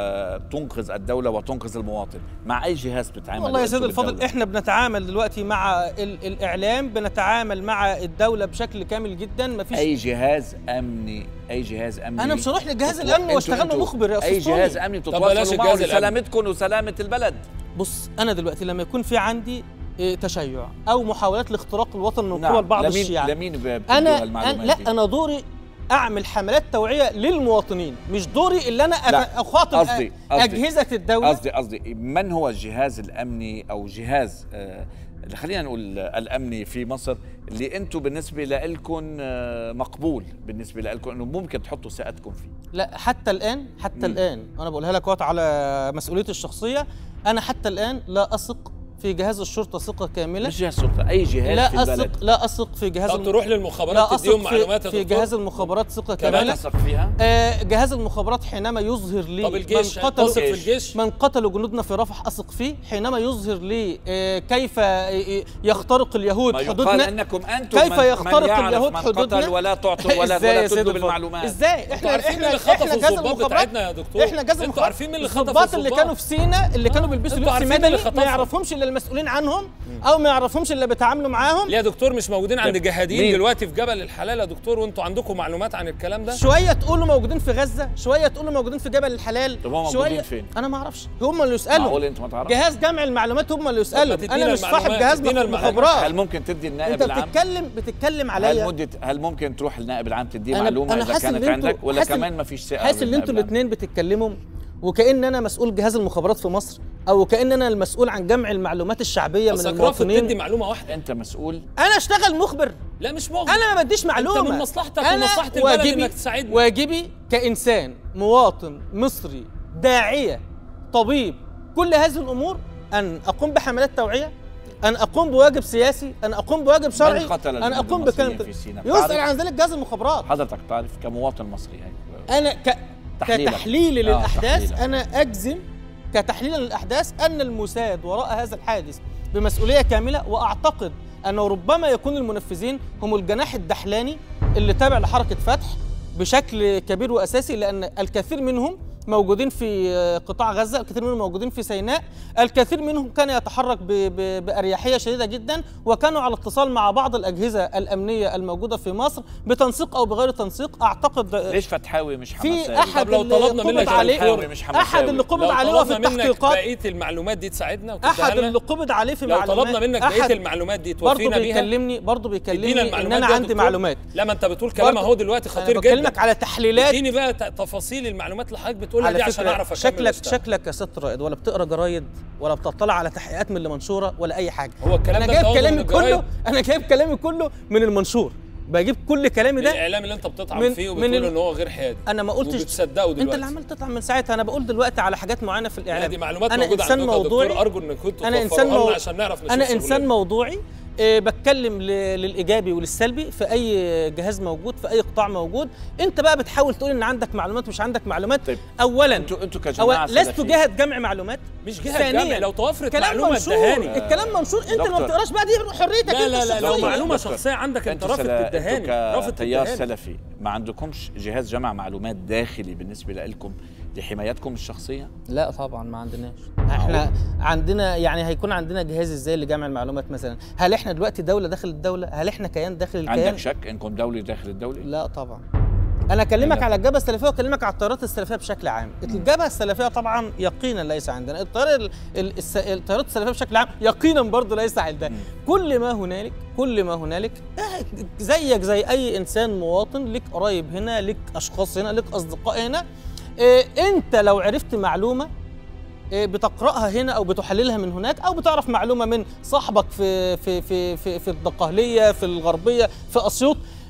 S1: وتنقذ الدوله وتنقذ المواطن مع اي جهاز بتتعامل
S3: والله يا سيدي
S1: أنتوا
S3: الفاضل
S1: بالدولة؟
S3: احنا بنتعامل دلوقتي مع ال- الاعلام بنتعامل مع الدوله بشكل كامل جدا مفيش
S1: اي جهاز امني اي جهاز امني
S3: انا مش هروح لجهاز
S1: تتو-
S3: الامن
S1: انتوا-
S3: واشتغل له
S1: انتوا
S3: مخبر يا
S1: اي
S3: استاذ طارق.
S1: جهاز امني
S2: بلاش
S1: تتواصلوا معه
S2: الجهاز الأمني.
S1: لسلامتكم وسلامه البلد
S3: بص انا دلوقتي لما يكون في عندي إيه، تشيع او محاولات لاختراق الوطن من
S1: نعم.
S3: قبل بعض
S1: لمين
S3: الشيعة
S1: لمين ب- بتدوها
S3: انا
S1: المعلومات
S3: أنا لا
S1: دي؟
S3: انا دوري اعمل حملات توعيه للمواطنين مش دوري اللي انا
S1: لا،
S3: أت- اخاطب
S1: قصدي-
S3: أ-
S1: قصدي-
S3: اجهزه الدوله
S1: قصدي قصدي من هو الجهاز الامني او جهاز آه، اللي خلينا نقول آه، الامني في مصر اللي انتم بالنسبه لكم مقبول بالنسبه لكم انه ممكن تحطوا ثقتكم فيه
S3: لا حتى الان حتى
S1: مم.
S3: الان انا بقولها لك وقت على مسؤوليتي الشخصيه انا حتى الان لا اثق في جهاز الشرطه ثقه كامله
S1: مش جهاز شرطه اي جهاز
S3: لا
S1: في البلد
S3: اثق لا اثق في جهاز
S2: طب
S3: الم-
S2: تروح
S3: لا
S2: للمخابرات
S3: اثق
S2: تديهم
S3: في,
S2: معلومات يا
S3: في
S2: دكتور
S3: جهاز المخابرات ثقه
S2: كمان
S1: لا
S3: كامله
S1: تثق فيها
S3: آه جهاز المخابرات حينما يظهر لي
S2: طب الجيش
S3: من قتلوا
S2: تثق في
S1: الجيش.
S2: الجيش
S3: من قتلوا جنودنا في رفح اثق فيه حينما يظهر لي آه كيف آه، يخترق اليهود
S1: ما يقال
S3: حدودنا
S1: انكم انتم
S3: كيف
S1: من
S3: يخترق
S1: من يعرف
S3: اليهود
S1: من
S3: حدودنا
S1: قتل ولا تعطوا ولا
S3: إزاي يا
S1: ولا
S3: سيد
S1: تدوا
S3: الفاضل؟
S1: بالمعلومات
S3: ازاي
S2: انتوا
S3: احنا
S2: عارفين
S3: احنا
S2: اللي خطفوا
S3: احنا جهاز
S2: الضباط
S3: المخابرات
S2: بتاعتنا يا دكتور
S3: احنا جهاز
S2: انتوا عارفين مين اللي خطف
S3: الضباط اللي كانوا في سينا اللي كانوا بيلبسوا
S2: انتوا
S3: لبس
S2: عارفين
S3: مدني
S2: اللي
S3: ما
S2: خطفهم.
S3: يعرفهمش الا المسؤولين عنهم او ما يعرفهمش الا بيتعاملوا معاهم
S2: ليه يا دكتور مش موجودين عند
S1: طيب،
S2: جهاديين
S1: مين؟
S2: دلوقتي في جبل الحلال يا دكتور وانتوا عندكم معلومات عن الكلام ده
S3: شويه تقولوا موجودين في غزه شويه تقولوا موجودين في جبل الحلال
S1: طب هم
S3: شويه
S1: موجودين فين؟
S3: انا ما اعرفش هم اللي
S1: معقول
S3: يسالوا
S1: انتم ما تعرفوا
S3: جهاز جمع المعلومات هم اللي يسالوا
S2: تدينا
S3: انا مش صاحب
S2: المعلومات،
S3: جهاز
S2: تدينا المعلومات.
S3: مخابرات
S1: هل ممكن تدي النائب
S3: انت
S1: العام
S3: بتتكلم بتتكلم
S1: هل
S3: عليا
S1: مدة هل ممكن تروح النائب العام تديه
S3: أنا-
S1: معلومة
S3: أنا
S1: إذا
S3: حاسس
S1: كانت
S3: إن انتوا-
S1: عندك ولا
S3: حاسس-
S1: كمان ما فيش ثقة
S3: حاسس ان
S1: بالنائب
S3: انتوا
S1: العام؟
S3: الاثنين بتتكلموا وكأن انا مسؤول جهاز المخابرات في مصر او كأن انا المسؤول عن جمع المعلومات الشعبيه
S2: بس
S3: من
S2: اكرافه بتدي
S3: المواطنين
S2: معلومه واحده
S1: أنت مسؤول
S3: انا اشتغل مخبر
S2: لا مش مغرب
S3: انا ما بديش معلومه
S2: من مصلحتك
S3: أنا
S2: ومصلحة البلد
S3: واجبي
S2: إنك تساعدني.
S3: واجبي كانسان مواطن مصري داعيه طبيب كل هذه الامور ان اقوم بحملات توعيه ان اقوم بواجب سياسي ان اقوم بواجب شرعي
S1: من قتل
S3: ان
S1: الجنود
S3: اقوم
S1: المصريين
S3: بكلام
S1: في سيناء؟
S3: يسال
S1: تعرف؟
S3: عن ذلك جهاز المخابرات
S1: حضرتك تعرف كمواطن مصري هيك
S3: انا ك...
S1: تحليلاً.
S3: كتحليل
S1: آه،
S3: للاحداث
S1: تحليلاً.
S3: انا اجزم كتحليل للاحداث ان الموساد وراء هذا الحادث بمسؤوليه كامله واعتقد انه ربما يكون المنفذين هم الجناح الدحلاني اللي تابع لحركه فتح بشكل كبير واساسي لان الكثير منهم موجودين في قطاع غزه، الكثير منهم موجودين في سيناء، الكثير منهم كان يتحرك ب... ب... باريحيه شديده جدا وكانوا على اتصال مع بعض الاجهزه الامنيه الموجوده في مصر بتنسيق او بغير تنسيق اعتقد
S1: ليش فتحاوي مش حماساوي؟
S3: في احد
S2: طب لو
S3: اللي
S2: طلبنا
S3: قبض
S2: منك
S3: عليه
S1: فتحاوي مش حماساوي.
S3: احد اللي قبض
S2: لو
S3: عليه وفي
S2: طلبنا منك
S3: التحقيقات
S2: بقيه المعلومات دي تساعدنا وتديها
S3: احد
S2: لنا؟
S3: اللي قبض عليه في
S2: لو
S3: معلومات
S2: طلبنا منك بقيه
S3: أحد
S2: المعلومات دي
S3: برضه
S2: توفينا بيها
S3: بيكلمني برضه
S2: ادينا
S3: بيكلمني ان
S2: المعلومات
S3: انا
S2: دي يا
S3: عندي
S2: دكتور.
S3: معلومات
S2: لا ما انت بتقول كلام
S3: برضه
S2: اهو دلوقتي
S3: انا
S2: خطير
S3: بكلمك
S2: جدا
S3: على تحليلات
S2: اديني بقى ت- تفاصيل المعلومات اللي حضرتك بتقولها دي
S3: على
S2: عشان
S3: فكره
S2: اعرف اكمل
S3: شكلك
S2: أشتغل.
S3: شكلك يا ست رائد ولا بتقرا جرايد ولا بتطلع على تحقيقات من المنشوره ولا اي حاجه
S2: هو الكلام
S3: انا
S2: ده
S3: جايب
S2: بتاخده من
S3: كلامي
S2: الجرايد؟
S3: كله انا جايب كلامي كله من المنشور بجيب كل كلامي ده
S2: الاعلام اللي انت بتطعن
S3: من-
S2: فيه
S3: من
S2: وبتقول
S3: ال-
S2: ان هو غير حيادي
S3: انا ما قلتش
S2: وبتصدقه دلوقتي
S3: انت اللي عمال تطلع من ساعتها انا بقول دلوقتي على حاجات معينه في
S2: لا
S3: الاعلام
S2: دي معلومات
S3: انا
S2: موجوده
S3: انسان
S2: عندكم يا دكتور
S3: موضوعي
S2: ارجو انك كنتوا
S3: انا انسان
S2: توفروها
S3: مو...
S2: لنا عشان نعرف نشوف
S3: انا انسان
S2: شغلنا.
S3: موضوعي آه، بتكلم ل... للايجابي وللسلبي في اي جهاز موجود في اي قطاع موجود انت بقى بتحاول تقول ان عندك معلومات مش عندك معلومات
S1: طيب،
S3: اولا
S1: انتوا انتوا
S3: أولا
S1: كجماعة
S3: لست
S1: سلفية.
S3: جهه جمع معلومات
S2: مش جهه
S3: ثانياً،
S2: جامعة لو توفرت
S3: كلام
S2: معلومه
S3: منشور
S2: ادهاني
S3: الكلام منشور انت اللي ما
S1: دكتور.
S3: بتقراش بقى دي حريتك
S2: لا
S3: انت
S2: لا لا لو
S3: الشخصية.
S2: معلومه
S1: دكتور،
S2: شخصيه عندك انت
S1: انتوا
S2: رافض
S1: سلا-
S2: تدهاني
S1: انتوا
S2: رافض
S1: كتيار
S2: تدهاني
S1: سلفي ما عندكمش جهاز جمع معلومات داخلي بالنسبة لكم لحمايتكم الشخصية؟
S3: لا طبعا ما عندناش احنا عندنا يعني هيكون عندنا جهاز ازاي لجمع المعلومات مثلا هل احنا دلوقتي دوله داخل الدوله هل احنا كيان داخل الكيان
S1: عندك شك انكم دولة داخل الدولة؟
S3: لا طبعا انا اكلمك
S1: لا.
S3: على الجبهه السلفيه واكلمك على التيارات السلفيه بشكل عام الجبهه السلفيه طبعا يقينا ليس عندنا التيار ال- ال- الس- التيارات السلفيه بشكل عام يقينا برضه ليس عندنا كل ما هنالك كل ما هنالك آه، زيك زي اي انسان مواطن لك قرايب هنا لك اشخاص هنا لك اصدقاء هنا آه، انت لو عرفت معلومه آه، بتقراها هنا او بتحللها من هناك او بتعرف معلومه من صاحبك في في في في, في الدقهليه في الغربيه في اسيوط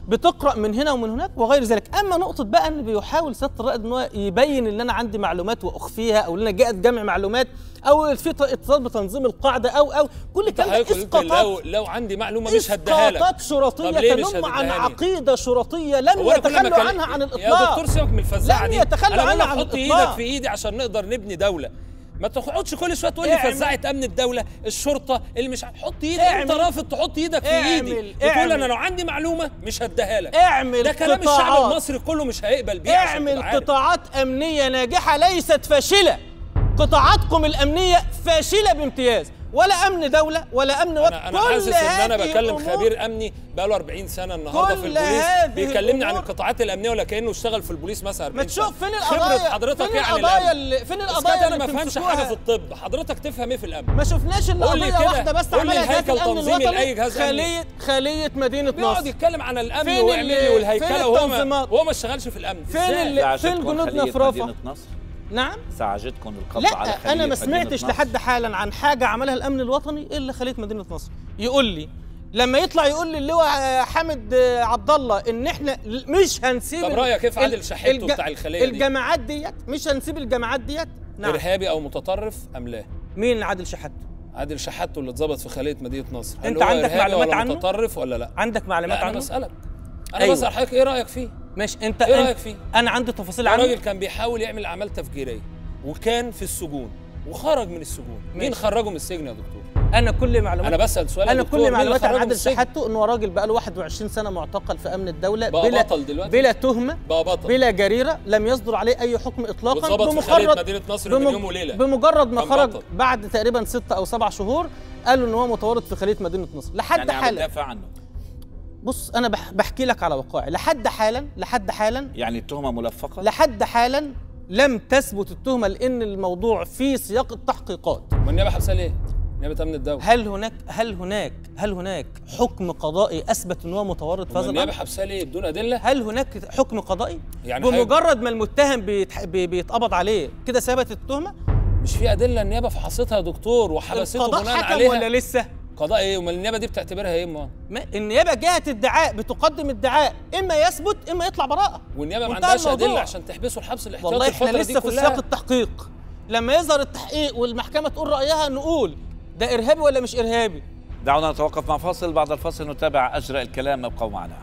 S3: بتقرا من هنا ومن هناك وغير ذلك اما نقطه بقى ان بيحاول سياده الرائد ان هو يبين ان انا عندي معلومات واخفيها او ان انا جاءت جمع معلومات او في ط- اتصال بتنظيم القاعده او او كل الكلام ده
S2: حضرتك قلت لو
S3: اسقاطات
S2: لو عندي معلومه مش هديها لك
S3: اسقاطات شرطيه
S2: طب ليه مش
S3: تنم عن
S2: هتديها لي؟
S3: عقيده شرطيه لم
S2: هو أنا كل ما
S3: يتخلوا
S2: كلم-
S3: عنها عن
S2: يا
S3: الاطلاق
S2: دكتور سيبك من الفزاعه
S3: لم
S2: دي
S3: يتخلوا
S2: انا بقول لك
S3: عنها عن
S2: حط
S3: الإطلاق.
S2: ايدك في ايدي عشان نقدر نبني دوله ما تقعدش كل شويه تقول لي
S3: اعمل.
S2: فزاعه امن الدوله الشرطه اللي مش عارف- حط ايدك
S3: اعمل.
S2: انت رافض تحط ايدك في
S3: اعمل.
S2: ايدي بتقول
S3: اعمل.
S2: انا لو عندي معلومه مش هديها لك
S3: اعمل
S2: ده كلام الشعب
S3: قطاعات.
S2: المصري كله مش هيقبل بيه عشان
S3: اعمل
S2: تبقى عارف.
S3: قطاعات امنيه ناجحه ليست فاشله قطاعاتكم الامنيه فاشله بامتياز ولا امن دوله ولا امن وطن
S2: انا انا حاسس ان انا
S3: هذه
S2: بكلم
S3: الأمور
S2: خبير امني بقاله 40 سنه النهارده
S3: كل
S2: في البوليس
S3: هذه
S2: بيكلمني عن
S3: الأمور-
S2: القطاعات الامنيه ولا كانه اشتغل في البوليس مثلا 40
S3: ما تشوف
S2: سنة.
S3: فين
S2: خبرة
S3: القضايا
S2: حضرتك
S3: فين
S2: ايه عن
S3: القضايا
S2: الأمن؟
S3: اللي فين
S2: بس
S3: القضايا
S2: كده
S3: اللي
S2: انا ما بفهمش
S3: بتمسكوها؟
S2: حاجه في الطب حضرتك تفهم ايه في الامن
S3: ما شفناش الا
S2: قول لي
S3: قضيه
S2: كده.
S3: واحده بس
S2: قول لي
S3: عملها جهاز
S2: الهيكل
S3: الامن
S2: تنظيمي لأي
S3: الوطني
S2: جهاز أمني.
S3: خليه خليه مدينه
S2: بيقعد
S3: نصر
S2: يتكلم عن الامن
S3: فين
S2: ويعمل
S3: ال-
S2: لي والهيكله
S3: فين
S2: وهو ما
S3: التنظيمات؟
S2: وهو ما اشتغلش في الامن
S3: فين
S2: إزاي؟
S3: ال-
S1: ساعدتكم
S3: فين جنودنا
S1: خلية
S3: في رفح؟
S1: مدينة نصر
S3: نعم
S1: ساعدتكم القبض على
S3: لا
S1: خلية
S3: انا ما
S1: مدينة
S3: سمعتش
S1: نصر؟
S3: لحد حالا عن حاجه عملها الامن الوطني الا خليه مدينه نصر يقول لي لما يطلع يقول لي اللواء آه، حامد آه، عبد الله ان احنا ل- مش هنسيب
S2: طب
S3: ال-
S2: رأيك كيف
S3: ال-
S2: عادل شحته
S3: الج-
S2: بتاع الخلية دي؟
S3: الجماعات ديت مش هنسيب الجماعات ديت نعم
S2: ارهابي او متطرف ام لا
S3: مين عادل شحاته
S2: عادل شحاته اللي اتظبط في خليه مدينه نصر هل
S3: أنت
S2: هو
S3: عندك
S2: إرهابي
S3: معلومات
S2: ولا
S3: عنه؟
S2: متطرف ولا لا
S3: عندك معلومات
S2: لا انا
S3: عنه
S2: بسالك انا
S3: أيوة.
S2: بسال حضرتك ايه رايك فيه
S3: ماشي انت
S2: إيه
S3: أنت-
S2: رأيك فيه؟
S3: انا عندي تفاصيل
S2: الراجل
S3: عنه
S2: كان بيحاول يعمل اعمال تفجيريه وكان في السجون وخرج من السجون مين
S3: ماشي.
S2: خرجه من السجن يا دكتور
S3: انا كل معلومات
S2: انا بسال سؤال يا
S3: انا
S2: دكتور،
S3: كل
S2: مين اللي
S3: معلومات عن
S2: خرجه من
S3: عادل
S2: السجن؟
S3: شحاته انه راجل بقى له 21 سنه معتقل في امن الدوله
S2: بقى
S3: بلا
S2: بطل دلوقتي؟
S3: بلا تهمه
S2: بقى بطل
S3: بلا جريره لم يصدر عليه اي حكم اطلاقا
S2: واتظبط في خلية مدينة نصر من يوم وليلة.
S3: بمجرد ما
S2: كان
S3: خرج
S2: بطل.
S3: بعد تقريبا ستة او سبع شهور قالوا ان هو متورط في خليه مدينه نصر لحد
S1: يعني عم
S3: حالا
S1: تدافع عنه
S3: بص انا بح بحكي لك على وقائع لحد حالا لحد حالا
S1: يعني التهمة ملفقة
S3: لحد حالا لم تثبت التهمه لان الموضوع في سياق التحقيقات
S2: ما النيابه حبسها ليه؟ نيابه امن الدوله
S3: هل هناك هل هناك هل هناك حكم قضائي اثبت ان هو متورط في
S2: ما
S3: هذا
S2: النيابه
S3: الامر؟
S2: حبسها ليه بدون ادله؟
S3: هل هناك حكم قضائي؟
S2: يعني
S3: بمجرد ما المتهم بيتح... بي- بيتقبض عليه كده ثبتت التهمه؟
S2: مش في ادله النيابه فحصتها يا دكتور وحبسته
S3: القضاء
S2: بناء
S3: حكم
S2: عليها
S3: ولا لسه؟
S2: قضاء ايه امال النيابه دي بتعتبرها ايه امال؟
S3: ما النيابه جهه ادعاء بتقدم ادعاء اما يثبت اما يطلع براءه
S2: والنيابه ما
S3: منتهى
S2: عندهاش
S3: الموضوع.
S2: ادله عشان تحبسه الحبس الاحتياطي
S3: والله احنا
S2: الفترة
S3: لسه
S2: دي
S3: في
S2: كلها.
S3: سياق التحقيق لما يظهر التحقيق والمحكمه تقول رايها نقول ده ارهابي ولا مش ارهابي
S1: دعونا نتوقف مع فاصل بعد الفاصل نتابع أجرى الكلام ابقوا معنا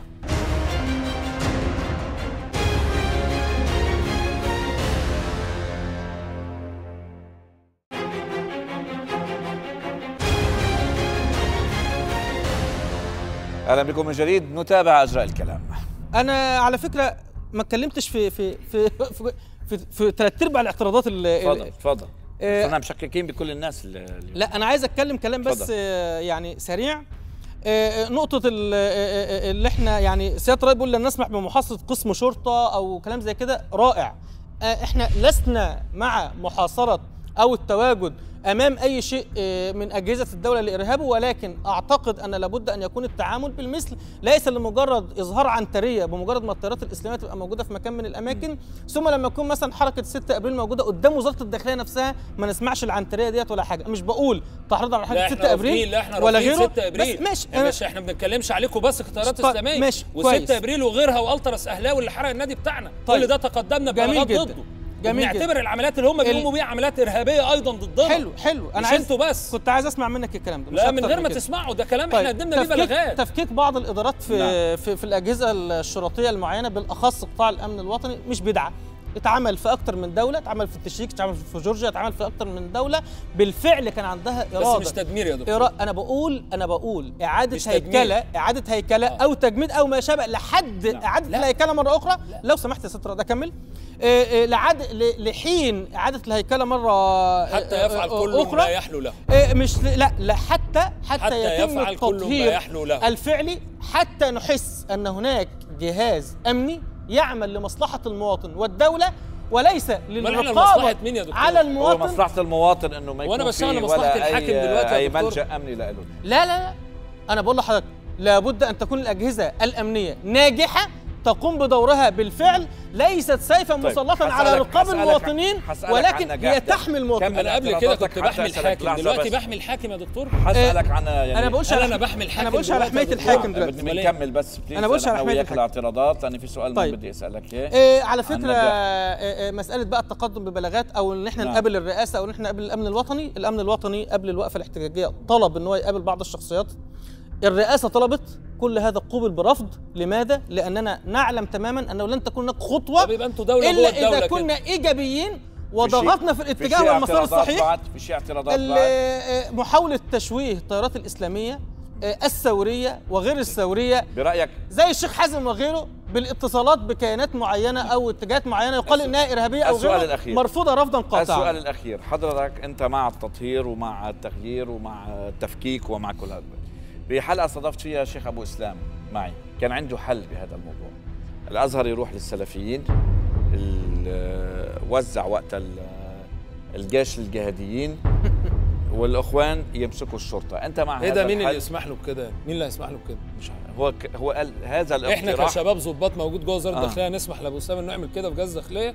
S1: اهلا بكم من جديد نتابع اجراء الكلام
S3: انا على فكره ما اتكلمتش في في في في في, في ثلاث ارباع الاعتراضات اللي
S1: تفضل تفضل
S3: آه،
S1: احنا مشككين بكل الناس اللي اللي-
S3: لا انا عايز اتكلم كلام بس
S1: اتفضل.
S3: آه، يعني سريع آه، نقطة ال- آه، آه، اللي احنا يعني سيادة الرئيس بيقول لن نسمح بمحاصرة قسم شرطة أو كلام زي كده رائع آه، احنا لسنا مع محاصرة أو التواجد أمام أي شيء آه، من أجهزة الدولة لإرهابه ولكن أعتقد أن لابد أن يكون التعامل بالمثل ليس لمجرد إظهار عنترية بمجرد ما الطيارات الإسلامية تبقى موجودة في مكان من الأماكن ثم لما يكون مثلا حركة 6 أبريل موجودة قدام وزارة الداخلية نفسها ما نسمعش العنترية ديت ولا حاجة مش بقول تحريض على
S2: لا
S3: حركة
S2: احنا
S3: 6 أبريل
S2: رافضين لا احنا
S3: ولا
S2: رافضين
S3: غيره
S2: 6 ابريل
S3: بس ماشي
S2: يا
S3: أنا-
S2: باشا احنا ما بنتكلمش عليكم بس كطيارات
S3: طيب،
S2: اسلاميه
S3: ماشي، كويس.
S2: و6 ابريل وغيرها والتراس اهلاوي اللي حرق النادي بتاعنا
S3: طيب.
S2: كل ده تقدمنا
S3: جميل
S2: ببلاغات
S3: جدا.
S2: ضده
S3: جميل
S2: نعتبر
S3: جدا.
S2: العمليات اللي هم
S3: ال-
S2: بيقوموا بيها عمليات ارهابيه ايضا ضدنا
S3: حلو حلو
S2: مش
S3: عايز
S2: انتوا بس
S3: كنت عايز اسمع منك الكلام ده مش
S2: لا من
S3: أكتر
S2: غير ما
S3: كده.
S2: تسمعوا ده كلام احنا قدمنا بيه
S3: تفكيك,
S2: بلاغات
S3: تفكيك بعض الادارات في,
S1: نعم.
S3: في في الاجهزه الشرطيه المعينه بالاخص قطاع الامن الوطني مش بدعه اتعمل في اكتر من دوله اتعمل في التشيك اتعمل في جورجيا اتعمل في اكتر من دوله بالفعل كان عندها
S2: بس
S3: اراده
S2: مش تدمير يا دكتور
S3: إرا... انا بقول انا بقول اعاده
S2: مش تدمير.
S3: هيكله اعاده هيكله
S2: آه.
S3: او تجميد او ما شابه لحد اعاده
S2: لا.
S3: الهيكله مره اخرى لو سمحت يا ستر ده كمل آه، آه، لعد ل- لحين اعاده الهيكله مره آه،
S2: حتى
S3: آه،
S2: يفعل
S3: آه،
S2: كل ما
S3: اخرى
S2: يحلو له
S3: إيه مش لا لا حتى حتى,
S2: حتى
S3: يتم
S2: يفعل كل ما
S3: التطهير
S2: يحلو له.
S3: الفعلي حتى نحس ان هناك جهاز امني يعمل لمصلحه المواطن والدوله وليس
S2: احنا
S3: للرقابه
S2: لمصلحة مين يا دكتور؟
S3: على
S1: هو
S3: المواطن
S1: مصلحة المواطن انه ما يكون
S2: وأنا بشتغل
S1: فيه
S2: لمصلحة
S1: ولا
S2: الحاكم
S1: أي
S2: دلوقتي يا
S1: اي
S2: دكتور.
S1: ملجأ امني له
S3: لا لا لا انا بقول لحضرتك لابد ان تكون الاجهزه الامنيه ناجحه تقوم بدورها بالفعل ليست سيفا
S1: طيب،
S3: مسلطا على
S1: هسألك-
S3: رقاب
S1: هسألك-
S3: المواطنين
S1: هسألك
S3: ولكن
S1: عن نجاح
S3: هي
S1: ده.
S3: تحمي المواطنين
S1: كمل
S2: انا قبل كده
S1: اعتراضاتك
S2: كنت
S1: حتى
S2: بحمي
S1: أسألك
S2: الحاكم
S1: لحظة
S2: دلوقتي
S1: بس.
S2: بحمي الحاكم يا دكتور
S1: حسألك عن يعني
S3: انا بقولش
S2: هل
S3: على
S2: انا بحمي الحاكم
S3: انا بقولش على
S2: دلوقتي
S3: حمايه
S2: يا دكتور؟
S3: الحاكم دلوقتي
S1: بدنا
S2: أمال إيه؟
S1: نكمل بس بليز
S3: أنا بقولش على
S1: أنا
S3: حماية
S1: وياك
S3: الحاكم.
S1: الاعتراضات لان في سؤال
S3: طيب.
S1: طيب. بدي اسالك اياه
S3: إيه على
S1: عن
S3: فكره
S1: نجاح.
S3: إيه إيه مساله بقى التقدم ببلاغات او ان احنا
S1: نعم.
S3: نقابل الرئاسه او ان احنا نقابل الامن الوطني الامن الوطني قبل الوقفه الاحتجاجيه طلب ان هو يقابل بعض الشخصيات الرئاسه طلبت كل هذا قوبل برفض لماذا لاننا نعلم تماما انه لن تكون هناك خطوه
S2: طب يبقى انتوا دوله
S3: الا
S2: جوه الدوله
S3: اذا
S2: كده.
S3: كنا ايجابيين
S1: في
S3: وضغطنا
S1: شيء-
S3: في
S1: في
S3: الاتجاه
S1: شيء
S3: والمسار
S1: اعتراضات
S3: الصحيح
S1: بعد في شيء اعتراضات
S3: ال-
S1: بعد
S3: آه، محاوله تشويه التيارات الاسلاميه آه، الثوريه وغير الثوريه
S1: برايك
S3: زي الشيخ حازم وغيره بالاتصالات بكيانات معينه او اتجاهات معينه يقال انها ارهابيه او
S1: السؤال
S3: غيره
S1: الأخير.
S3: مرفوضه رفضا
S1: السؤال
S3: قاطعا
S1: الاخير حضرتك انت مع التطهير ومع التغيير ومع التفكيك ومع كل هذا بحلقه استضفت فيها الشيخ ابو اسلام معي كان عنده حل بهذا الموضوع الازهر يروح للسلفيين ال- وزع وقت ال- الجيش للجهاديين والاخوان يمسكوا الشرطه انت مع
S2: ايه
S1: هذا
S2: ده مين اللي
S1: الحل؟
S2: يسمح له بكده مين اللي هيسمح له بكده مش عارف
S1: هو ك... هو قال هذا
S2: احنا
S1: الاقتراح
S2: كشباب ضباط موجود جوه وزاره
S1: آه.
S2: الداخليه نسمح لابو اسامه انه يعمل كده في جهاز الداخليه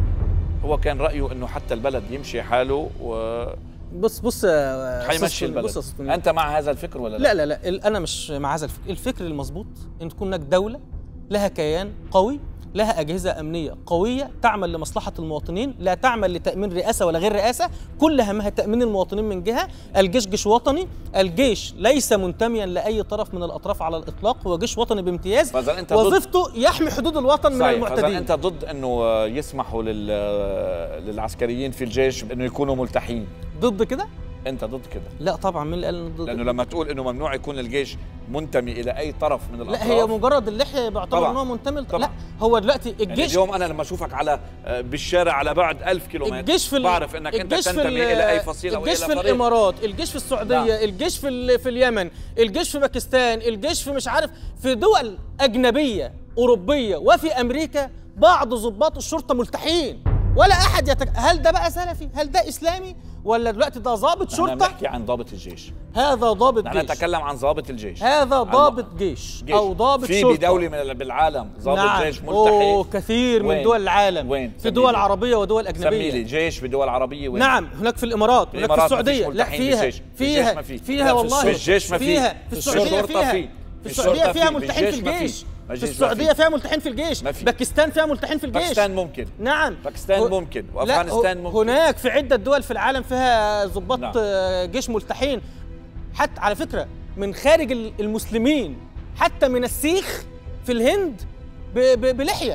S1: هو كان رايه انه حتى البلد يمشي حاله و
S3: بص بص يا
S1: حيمشي
S3: أستاذ
S1: البلد
S3: بص يا أستاذ
S1: انت مع هذا الفكر ولا لا؟
S3: لا لا لا ال- انا مش مع هذا الفكر الفكر المظبوط ان تكون هناك دوله لها كيان قوي لها اجهزه امنيه قويه تعمل لمصلحه المواطنين لا تعمل لتامين رئاسه ولا غير رئاسه كل همها تامين المواطنين من جهه الجيش جيش وطني الجيش ليس منتميا لاي طرف من الاطراف على الاطلاق هو جيش وطني بامتياز
S1: فإذا أنت ضد-
S3: وظيفته يحمي حدود الوطن من
S1: صحيح فإذا
S3: المعتدين
S1: انت ضد انه يسمحوا لل... للعسكريين في الجيش انه يكونوا ملتحين
S3: ضد كده
S1: انت ضد كده
S3: لا طبعا مين اللي قال إن ضد
S1: لانه لما تقول انه ممنوع يكون الجيش منتمي الى اي طرف من الاطراف
S3: لا هي مجرد اللحيه بيعتبر
S1: طبعاً.
S3: ان هو منتمي
S1: طبعاً.
S3: لا هو دلوقتي
S1: يعني
S3: الجيش
S1: اليوم انا لما اشوفك على آه، بالشارع على بعد ألف كيلومتر
S3: الجيش في ال-
S1: بعرف انك انت
S3: الجيش في
S1: تنتمي
S3: ال-
S1: الى اي فصيله
S3: الجيش
S1: والى
S3: في
S1: فريق.
S3: الامارات الجيش في السعوديه
S1: نعم.
S3: الجيش في ال- في اليمن الجيش في باكستان الجيش في مش عارف في دول اجنبيه اوروبيه وفي امريكا بعض ضباط الشرطه ملتحين ولا احد يتك... هل ده بقى سلفي هل ده اسلامي ولا دلوقتي ده ضابط
S1: نحن
S3: شرطه
S1: بنحكي عن ضابط الجيش
S3: هذا ضابط
S1: نحن
S3: جيش
S1: نتكلم عن ضابط الجيش
S3: هذا
S1: عن
S3: ضابط جيش,
S1: جيش.
S3: او ضابط
S1: في
S3: شرطه
S1: بدوله من بالعالم ضابط
S3: نعم.
S1: جيش
S3: أوه
S1: ملتحي
S3: كثير من
S1: وين؟
S3: دول العالم
S1: وين؟
S3: في
S1: سمي
S3: دول
S1: لي.
S3: عربيه ودول
S1: سمي لي
S3: اجنبيه
S1: جيش بدول عربيه وين؟
S3: نعم هناك في الامارات هناك في
S1: الإمارات ما
S3: السعوديه
S1: فيش
S3: لا
S1: ملتحين
S3: فيها
S1: بالجيش. في الجيش
S3: فيها
S1: ما في.
S3: فيها
S2: لا، في
S3: والله
S1: في الجيش ما في.
S3: فيها
S1: في
S3: في السعوديه
S1: الشرطة
S3: فيها
S1: في.
S3: في
S1: في
S3: السعوديه
S1: الشرطة
S3: فيها
S1: في.
S3: ملتحين في
S1: بالجيش ما في.
S3: الجيش في
S1: بالجيش ما
S3: السعوديه
S1: في.
S3: فيها ملتحين في الجيش
S1: ما في.
S3: باكستان فيها ملتحين في الجيش
S1: باكستان ممكن
S3: نعم
S1: باكستان
S3: هو-
S1: ممكن
S3: لا،
S1: وافغانستان
S3: هو-
S1: ممكن
S3: هناك في عده دول في العالم فيها ضباط
S1: نعم.
S3: آه، جيش ملتحين حتى على فكره من خارج ال- المسلمين حتى من السيخ في الهند ب- ب- بلحيه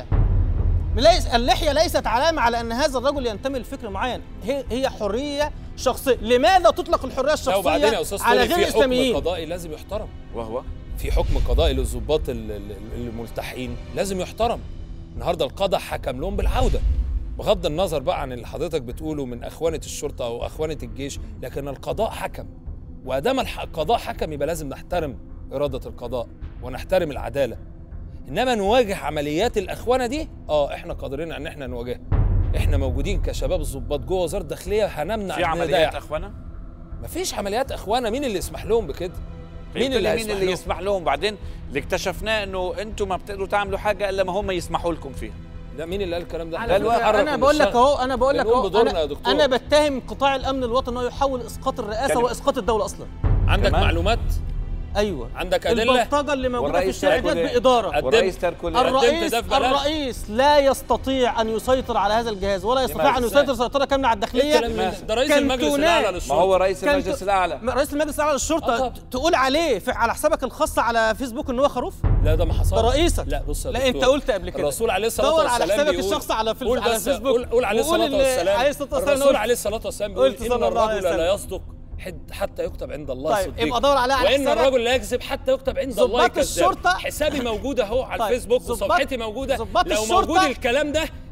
S3: ليس اللحيه ليست علامه على ان هذا الرجل ينتمي لفكر معين هي هي حريه شخصيه لماذا تطلق الحريه
S2: لا وبعدين يا
S3: الشخصيه
S2: استاذ
S3: على
S2: طارق
S3: غير
S2: في حكم
S3: الاسلاميين
S2: قضائي لازم يحترم
S1: وهو
S2: في حكم قضائي للضباط ال- ال- الملتحين لازم يحترم النهارده القضاء حكم لهم بالعوده بغض النظر بقى عن اللي حضرتك بتقوله من اخوانه الشرطه او اخوانه الجيش لكن القضاء حكم وادام الح- القضاء حكم يبقى لازم نحترم اراده القضاء ونحترم العداله انما نواجه عمليات الاخوانه دي اه احنا قادرين ان احنا نواجهها احنا موجودين كشباب الضباط جوه وزاره الداخليه هنمنع
S1: في
S2: إن ده
S1: عمليات
S2: يحصل.
S1: اخوانا
S2: مفيش عمليات اخوانه مين اللي يسمح لهم بكده مين اللي
S1: مين
S2: هيسمح
S1: اللي
S2: لهم؟
S1: يسمح لهم بعدين اللي اكتشفناه انه انتم ما بتقدروا تعملوا حاجه الا ما هم يسمحوا لكم فيها
S2: لا مين اللي قال الكلام ده؟
S3: على
S2: ده
S3: فكرة
S2: الواحد حرك
S3: انا
S2: من
S3: بقول لك
S2: الشغل.
S3: اهو انا بقول لك
S2: بنقوم
S3: اهو
S2: بدورنا يا
S3: انا,
S2: دكتور.
S3: أنا بتهم قطاع الامن الوطني انه يحول اسقاط الرئاسه
S1: كلم-
S3: واسقاط الدوله اصلا
S2: عندك
S1: كمان؟
S2: معلومات
S3: ايوه
S2: عندك أدلة؟
S3: البلطجه اللي موجوده في
S1: والرئيس
S3: الشارع ديت
S1: تركوا ليه؟
S3: باداره
S2: قدمت-
S1: والرئيس تركوا ليه؟
S2: قدمت
S3: الرئيس
S2: ده في بلاش.
S3: الرئيس لا يستطيع ان يسيطر على هذا الجهاز ولا يستطيع ان
S1: لماذا؟
S3: يسيطر سيطره كامله على
S2: إيه الكلام
S3: الداخليه
S2: ده؟ ده رئيس المجلس
S3: كانتونات.
S2: الاعلى
S1: ما
S2: للشرطه
S1: هو رئيس
S3: كان-
S1: المجلس الاعلى
S3: رئيس المجلس الاعلى
S2: آه
S3: للشرطه
S2: طبعا.
S3: تقول عليه في على حسابك الخاص على فيسبوك ان هو خروف
S2: لا ده ما حصلش
S3: ده رئيسك.
S2: لا بص يا
S3: لا
S2: دكتور.
S3: انت قلت قبل كده
S2: الرسول عليه الصلاه
S3: دور
S2: والسلام
S3: على حسابك
S2: بيقول-
S3: الشخصي على في
S2: قول
S3: على
S2: بس
S3: فيسبوك
S2: قول, قول عليه
S3: وقول
S2: الصلاه
S3: إن-
S2: والسلام
S3: عليه الصلاه والسلام
S2: الرسول
S3: قلت-
S2: عليه الصلاه والسلام بيقول
S3: قلت
S2: ان
S3: صلى الله عليه
S2: الرجل لا
S3: وسلم.
S2: يصدق حد- حتى يكتب عند الله
S3: طيب،
S2: صديق
S3: يبقى دور عليه على
S2: وان
S3: حسابك.
S2: الرجل لا يكذب حتى يكتب عند الله
S3: ضباط
S2: كذاب
S3: الشرطة-
S2: حسابي موجود اهو على
S3: طيب،
S2: الفيسبوك
S3: ضباط-
S2: وصفحتي موجوده
S3: ضباط
S2: لو
S3: الشرطة-
S2: موجود الكلام ده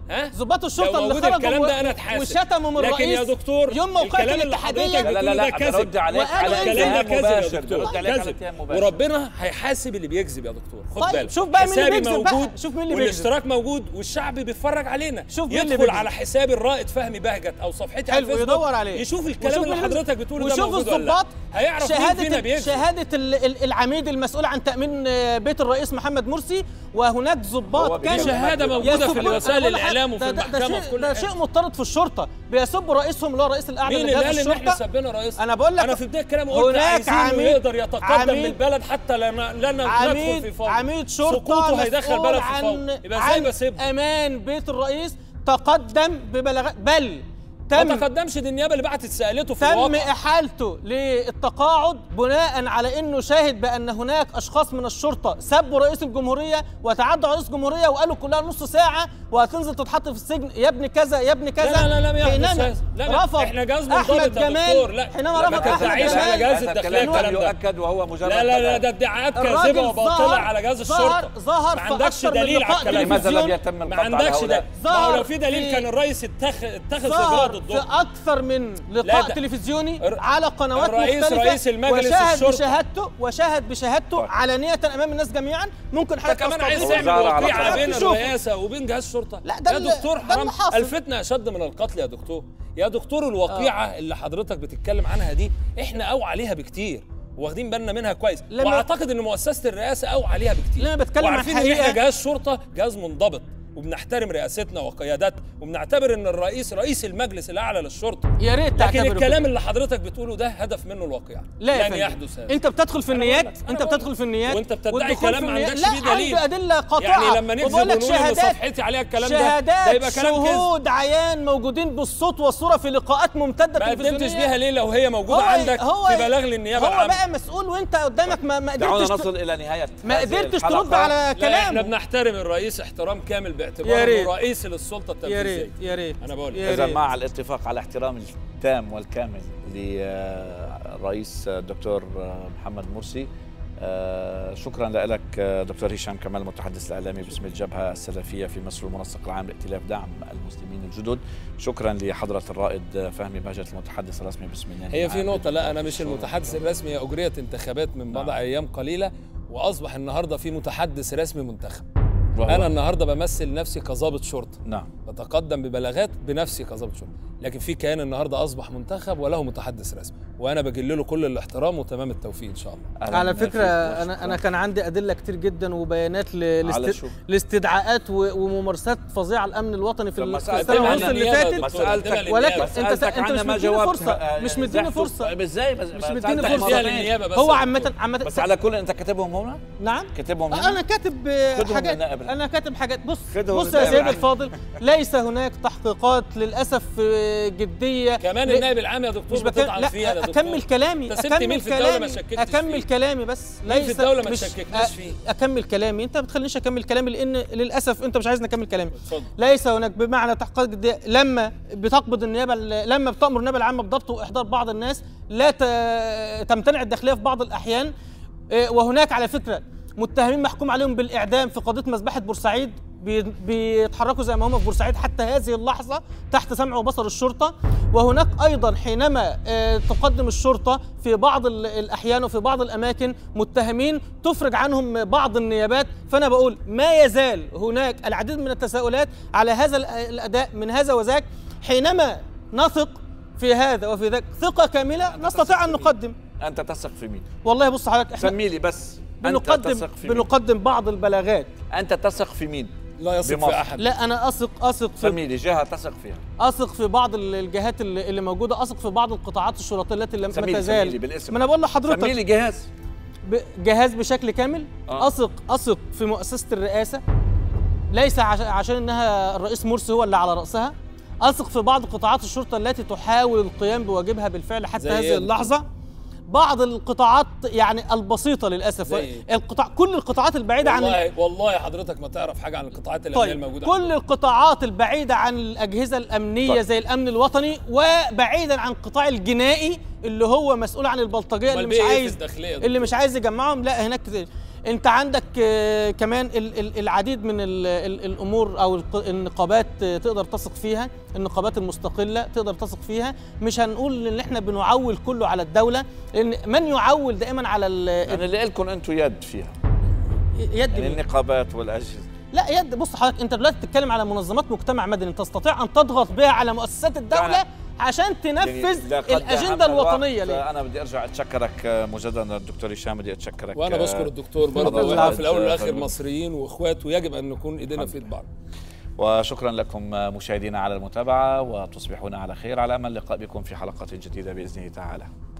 S2: ها
S3: ضباط الشرطه
S2: لو
S3: اللي
S2: موجود
S3: خرجوا
S2: الكلام
S3: و-
S2: ده انا اتحاسب
S3: وشتموا من
S2: لكن يا
S3: الرئيس
S2: دكتور
S3: يوم موقعة
S2: الكلام اللي
S3: الاتحادية
S2: حضرتك
S1: لا لا
S2: بتقوله
S1: لا
S2: ده
S1: أنا
S2: كذب
S1: برد عليك
S3: وقالوا
S1: على
S3: إيه؟
S2: الكلام ده
S1: اتهام
S2: كذب يا
S1: مباشر
S2: دكتور
S1: برد عليك على
S2: كذب
S1: اتهام مباشر
S2: وربنا هيحاسب اللي بيكذب يا دكتور خد
S3: طيب،
S2: بالك
S3: شوف بقى مين اللي
S2: حسابي
S3: بيكذب بقى.
S2: موجود
S3: شوف مين اللي بيكذب.
S2: والاشتراك موجود والشعب بيتفرج علينا
S3: شوف مين اللي
S2: يدخل
S3: بيكذب.
S2: على حساب الرائد فهمي بهجت او صفحتي على
S3: حلو
S2: الفيسبوك
S3: يدور عليه
S2: يشوف الكلام
S3: وشوف
S2: اللي
S3: مين-
S2: حضرتك بتقوله ده
S3: وشوف
S2: موجود ولا لا
S3: الضباط
S2: هيعرف مين
S3: شهادة
S2: فينا
S3: ال-
S2: بيكذب
S3: شهادة ال- ال- العميد المسؤول عن تأمين آه، بيت الرئيس محمد مرسي وهناك
S1: هو
S3: ضباط
S1: بيتكلم
S2: دي
S3: كانوا
S2: شهاده
S1: يا
S2: موجوده في
S3: يسبوا-
S2: وسائل
S3: أقول لك
S2: الاعلام وفي
S3: ده- ده- ده
S2: المحكمه
S3: شيء-
S2: وفي كل
S3: ده
S2: حته
S3: شيء مضطرد في الشرطه بيسبوا رئيسهم اللي هو رئيس الاعلى
S2: مين اللي
S3: لجهاز
S2: قال ان احنا
S3: الشرطه
S2: سبينا رئيس
S3: انا بقول لك
S2: انا في بدايه كلامي قلت
S3: هناك
S2: عايزينه
S3: عميد-
S2: يقدر يتقدم
S3: عميد-
S2: من البلد حتى لا ن- لا ن- ندخل
S3: عميد
S2: في فوضى
S3: عميد شرطه
S2: سقوطه هيدخل
S3: مسؤول
S2: بلد في
S3: عن
S2: فوضى يبقى ازاي
S3: عن
S2: بسيبه
S3: امان بيت الرئيس تقدم ببلاغات بل
S2: ما
S3: تم
S2: تقدمش دي النيابه اللي بعتت سالته في
S3: تم
S2: الواقع
S3: احالته للتقاعد بناء على انه شاهد بان هناك اشخاص من الشرطه سبوا رئيس الجمهوريه وتعدوا على رئيس الجمهوريه وقالوا كلها نص ساعه وهتنزل تتحط في السجن يا ابن كذا يا ابن كذا
S2: لا لا لا لم يحدث
S3: حينما
S2: هذا. لا لا
S3: رفض
S2: احنا جهاز
S3: احمد
S2: منضبط يا
S3: جمال
S2: دكتور لا
S3: حينما
S2: لا
S3: رفض
S2: ما
S3: احمد
S2: تدعيش على
S3: جمال
S2: جهاز
S1: هذا
S2: الداخليه
S1: الكلام
S2: الكلام
S1: لم
S2: ده
S1: يؤكد وهو مجرد
S2: لا لا لا
S1: كلام.
S2: ده ادعاءات
S3: الراجل
S2: كاذبه وباطله
S3: ظهر-
S2: على جهاز
S3: ظهر-
S2: الشرطه
S3: ظهر
S2: ما
S3: في
S2: عندكش
S3: أكثر من
S2: دليل على
S3: لقاء
S2: الكلام
S1: لماذا لم
S3: تلفزيون.
S1: يتم
S2: ما
S1: القبض على
S2: عندكش
S1: هؤلاء؟
S2: ده ما هو
S3: ظهر
S2: لو في دليل
S3: في-
S2: كان الرئيس اتخذ اتخذ اجراء
S3: ظهر في
S2: ضدهم
S3: اكثر من
S2: لا
S3: لقاء
S2: ده-
S3: تلفزيوني
S2: الر-
S3: على قنوات
S2: الرئيس
S3: مختلفه
S2: رئيس المجلس
S3: وشاهد
S2: الشرطة.
S3: بشهادته وشاهد بشهادته
S1: طيب.
S3: علانيه امام الناس جميعا ممكن
S2: انت
S3: حضرتك
S2: كمان عايز
S3: تستضيف-
S2: تعمل
S1: وزارة على
S2: وقيعه
S1: قناة
S2: بين
S3: تشوفه.
S2: الرئاسه وبين جهاز الشرطه
S3: لا، ده
S2: يا
S3: اللي-
S2: دكتور
S3: ده
S2: حرام
S3: اللي حاصل.
S2: الفتنه اشد من القتل يا دكتور يا دكتور الوقيعه اللي حضرتك بتتكلم عنها دي احنا اوعى عليها بكتير واخدين بالنا منها كويس
S3: لما-
S2: واعتقد ان مؤسسه الرئاسه اوعى عليها بكتير
S3: لما بتكلم عن
S2: وعارفين ان احنا
S3: حقيقة-
S2: جهاز شرطه جهاز منضبط وبنحترم رئاستنا وقياداتنا وبنعتبر ان الرئيس رئيس المجلس الاعلى للشرطه
S3: يا ريت
S2: لكن
S3: تعتبره
S2: الكلام
S3: كده.
S2: اللي حضرتك بتقوله ده هدف منه الواقعه
S3: لا يا
S2: لن
S3: فندم.
S2: يحدث هذا
S3: انت بتدخل في
S2: أنا بقول
S3: النيات
S2: لك- أنا
S3: انت
S2: بقول
S3: بتدخل في النيات
S2: وانت بتدعي
S3: والدخول
S2: كلام
S3: في
S2: ما
S3: النيات-
S2: عندكش
S3: لا
S2: فيه دليل.
S3: عنده ادله قاطعه
S2: يعني لما نكذب
S3: وبقول لك
S2: ونقول ان
S3: شهادات
S2: صفحتي عليها الكلام ده ده
S3: شهادات
S2: يبقى كلام كذب
S3: شهود عيان موجودين بالصوت والصوره في لقاءات ممتده
S2: ما قدمتش
S3: تلفزيونية.
S2: بيها ليه لو هي موجوده عندك في بلاغ للنيابه
S3: هو
S2: العامه
S3: بقى مسؤول وانت قدامك ما, ما
S1: دعونا
S3: قدرتش ت-
S1: نصل الى نهايه
S3: ما
S1: هذه
S3: قدرتش
S1: الحلقة.
S3: ترد على
S2: لا احنا
S3: كلامه
S2: بنحترم الرئيس احترام كامل
S3: يا
S2: باعتباره
S3: ريت.
S2: انه رئيس للسلطه
S3: يا
S2: التنفيذيه
S3: ريت يا ريت
S2: أنا بقول
S3: يا
S1: إذا
S3: ريت.
S1: مع الاتفاق على احترام التام والكامل للرئيس الدكتور محمد مرسي آه، شكرا لك آه، دكتور هشام كمال المتحدث الاعلامي باسم الجبهه السلفيه في مصر والمنسق العام لائتلاف دعم المسلمين الجدد شكرا لحضره الرائد فهمي بهجت المتحدث الرسمي باسم النادي
S2: هي في
S1: العام
S2: نقطه لا انا مش المتحدث الرسمي هي اجريت انتخابات من بضع
S1: نعم.
S2: ايام قليله واصبح النهارده في متحدث رسمي منتخب
S1: وهو-
S2: انا النهارده بمثل نفسي كظابط شرطه
S1: نعم
S2: بتقدم ببلاغات بنفسي كظابط شرطه لكن في كيان النهارده اصبح منتخب وله متحدث رسمي وانا بجل له كل الاحترام وتمام التوفيق ان شاء الله
S1: أهلاً
S3: على
S1: فيك
S3: فكره انا
S1: وشكراً.
S3: انا كان عندي ادله كتير جدا وبيانات ل-
S1: على
S3: لاست...
S1: شو؟
S3: لاستدعاءات و... وممارسات فظيعه الامن الوطني في,
S1: طب ما
S3: ال- في
S1: سألت
S3: السنه
S1: عنها
S3: ونص اللي
S2: النيابة يا
S3: فاتت
S1: ما
S2: دكتور،
S1: سالتك
S2: قدمها
S3: ولكن
S2: للنيابة.
S3: انت
S1: سألتك
S3: انت مش
S1: عنها ما
S3: مديني
S1: جاوبت.
S3: فرصه
S1: آه،
S3: مش مديني
S1: زحته.
S3: فرصه
S1: طيب ازاي بس
S3: مش
S1: سألتك
S3: مديني
S1: مرتين.
S3: فرصه
S2: للنيابة بس
S3: هو
S2: يا
S3: عامه
S2: دكتور.
S3: عامه
S1: بس على كل انت كاتبهم هنا
S3: نعم
S1: كاتبهم
S3: آه،
S1: هنا
S3: انا كاتب آه،
S1: خدهم
S3: حاجات
S1: للنائب العام.
S3: انا كاتب حاجات بص
S1: خدهم
S3: بص يا
S1: للنائب
S3: سيدي
S1: العام.
S3: الفاضل ليس هناك تحقيقات للاسف آه، جديه
S2: كمان
S3: ل-
S2: النائب العام يا دكتور
S3: مش بكلم
S2: بتطعن
S3: لا
S2: فيها يا دكتور
S3: اكمل كلامي
S2: أنت سبت
S3: اكمل
S2: مين في الدولة ما
S3: كلامي
S2: شككتش
S3: اكمل
S2: فيه؟
S3: كلامي بس
S2: مين في الدولة ما
S3: مش
S2: تشككناش
S3: أ-
S2: فيه؟
S3: اكمل كلامي انت ما بتخلينيش اكمل كلامي لان للاسف انت مش عايزني اكمل كلامي
S2: اتفضل.
S3: ليس هناك بمعنى تحقيقات جديه لما بتقبض النيابه ال- لما بتامر النيابه العامه بضبط واحضار بعض الناس لا ت- تمتنع الداخليه في بعض الاحيان إيه، وهناك على فكره متهمين محكوم عليهم بالاعدام في قضيه مذبحه بورسعيد بي- بيتحركوا زي ما هم في بورسعيد حتى هذه اللحظه تحت سمع وبصر الشرطه وهناك ايضا حينما آه، تقدم الشرطه في بعض ال- الاحيان وفي بعض الاماكن متهمين تفرج عنهم بعض النيابات فانا بقول ما يزال هناك العديد من التساؤلات على هذا ال- الاداء من هذا وذاك حينما نثق في هذا وفي ذاك ثقه كامله نستطيع ان نقدم
S1: انت تثق في مين
S3: والله بص حضرتك احنا
S1: سمي لي بس انت
S3: بنقدم
S1: تثق في مين
S3: بنقدم بعض البلاغات
S1: انت تثق في مين
S2: لا يثق
S1: بمصر.
S2: في احد
S3: لا انا اثق اثق في
S1: سمي لي جهه تثق فيها
S3: اثق في بعض ال- الجهات اللي, اللي موجوده اثق في بعض القطاعات الشرطيه التي لم
S1: سمي لي-
S3: تزال
S1: سمي لي بالاسم.
S3: ما انا بقول
S1: سمي
S3: لحضرتك
S1: لي جهاز
S3: ب- جهاز بشكل كامل
S1: آه.
S3: اثق اثق في مؤسسه الرئاسه ليس عش- عشان انها الرئيس مرسي هو اللي على راسها اثق في بعض قطاعات الشرطه التي تحاول القيام بواجبها بالفعل حتى
S2: زي إيه
S3: هذه
S2: يا
S3: اللحظه بعض القطاعات يعني البسيطه للاسف
S2: زي إيه؟
S3: القطاع كل القطاعات البعيده عن
S2: والله والله حضرتك ما تعرف حاجه عن القطاعات الامنيه
S3: طيب
S2: الموجوده
S3: كل القطاعات البعيدة عن الأجهزة الأمنية
S1: طيب.
S3: زي الأمن الوطني وبعيدا عن القطاع الجنائي اللي هو مسؤول عن البلطجية اللي
S2: أمال
S3: مش
S2: بيه إيه في
S3: عايز
S2: الداخلية
S3: اللي مش عايز يجمعهم لا هناك كتير انت عندك آه، كمان ال- ال- العديد من ال- ال- الامور او الق- النقابات آه، تقدر تثق فيها النقابات المستقله تقدر تثق فيها مش هنقول ان احنا بنعول كله على الدوله لان من يعول دائما على ال-
S1: يعني اللي لكم انتم يد فيها
S3: يد
S1: يعني
S3: مين؟
S1: النقابات والاجهزه
S3: لا يد بص حضرتك انت دلوقتي بتتكلم على منظمات مجتمع مدني تستطيع ان تضغط بها على مؤسسات الدوله
S1: يعني-
S3: عشان تنفذ
S1: لقد
S3: الاجنده
S1: أهم الوقت.
S3: الوطنيه ليه
S1: انا بدي ارجع اتشكرك آه، مجددا الدكتور هشام بدي اتشكرك
S2: وانا
S1: آه،
S2: بشكر الدكتور برضه
S1: تفضل.
S2: واحنا في الاول
S1: تفضل.
S2: والاخر مصريين واخوات ويجب ان نكون ايدينا في ايد بعض
S1: وشكرا لكم آه، مشاهدينا على المتابعه وتصبحون على خير على امل اللقاء بكم في حلقه جديده باذنه تعالى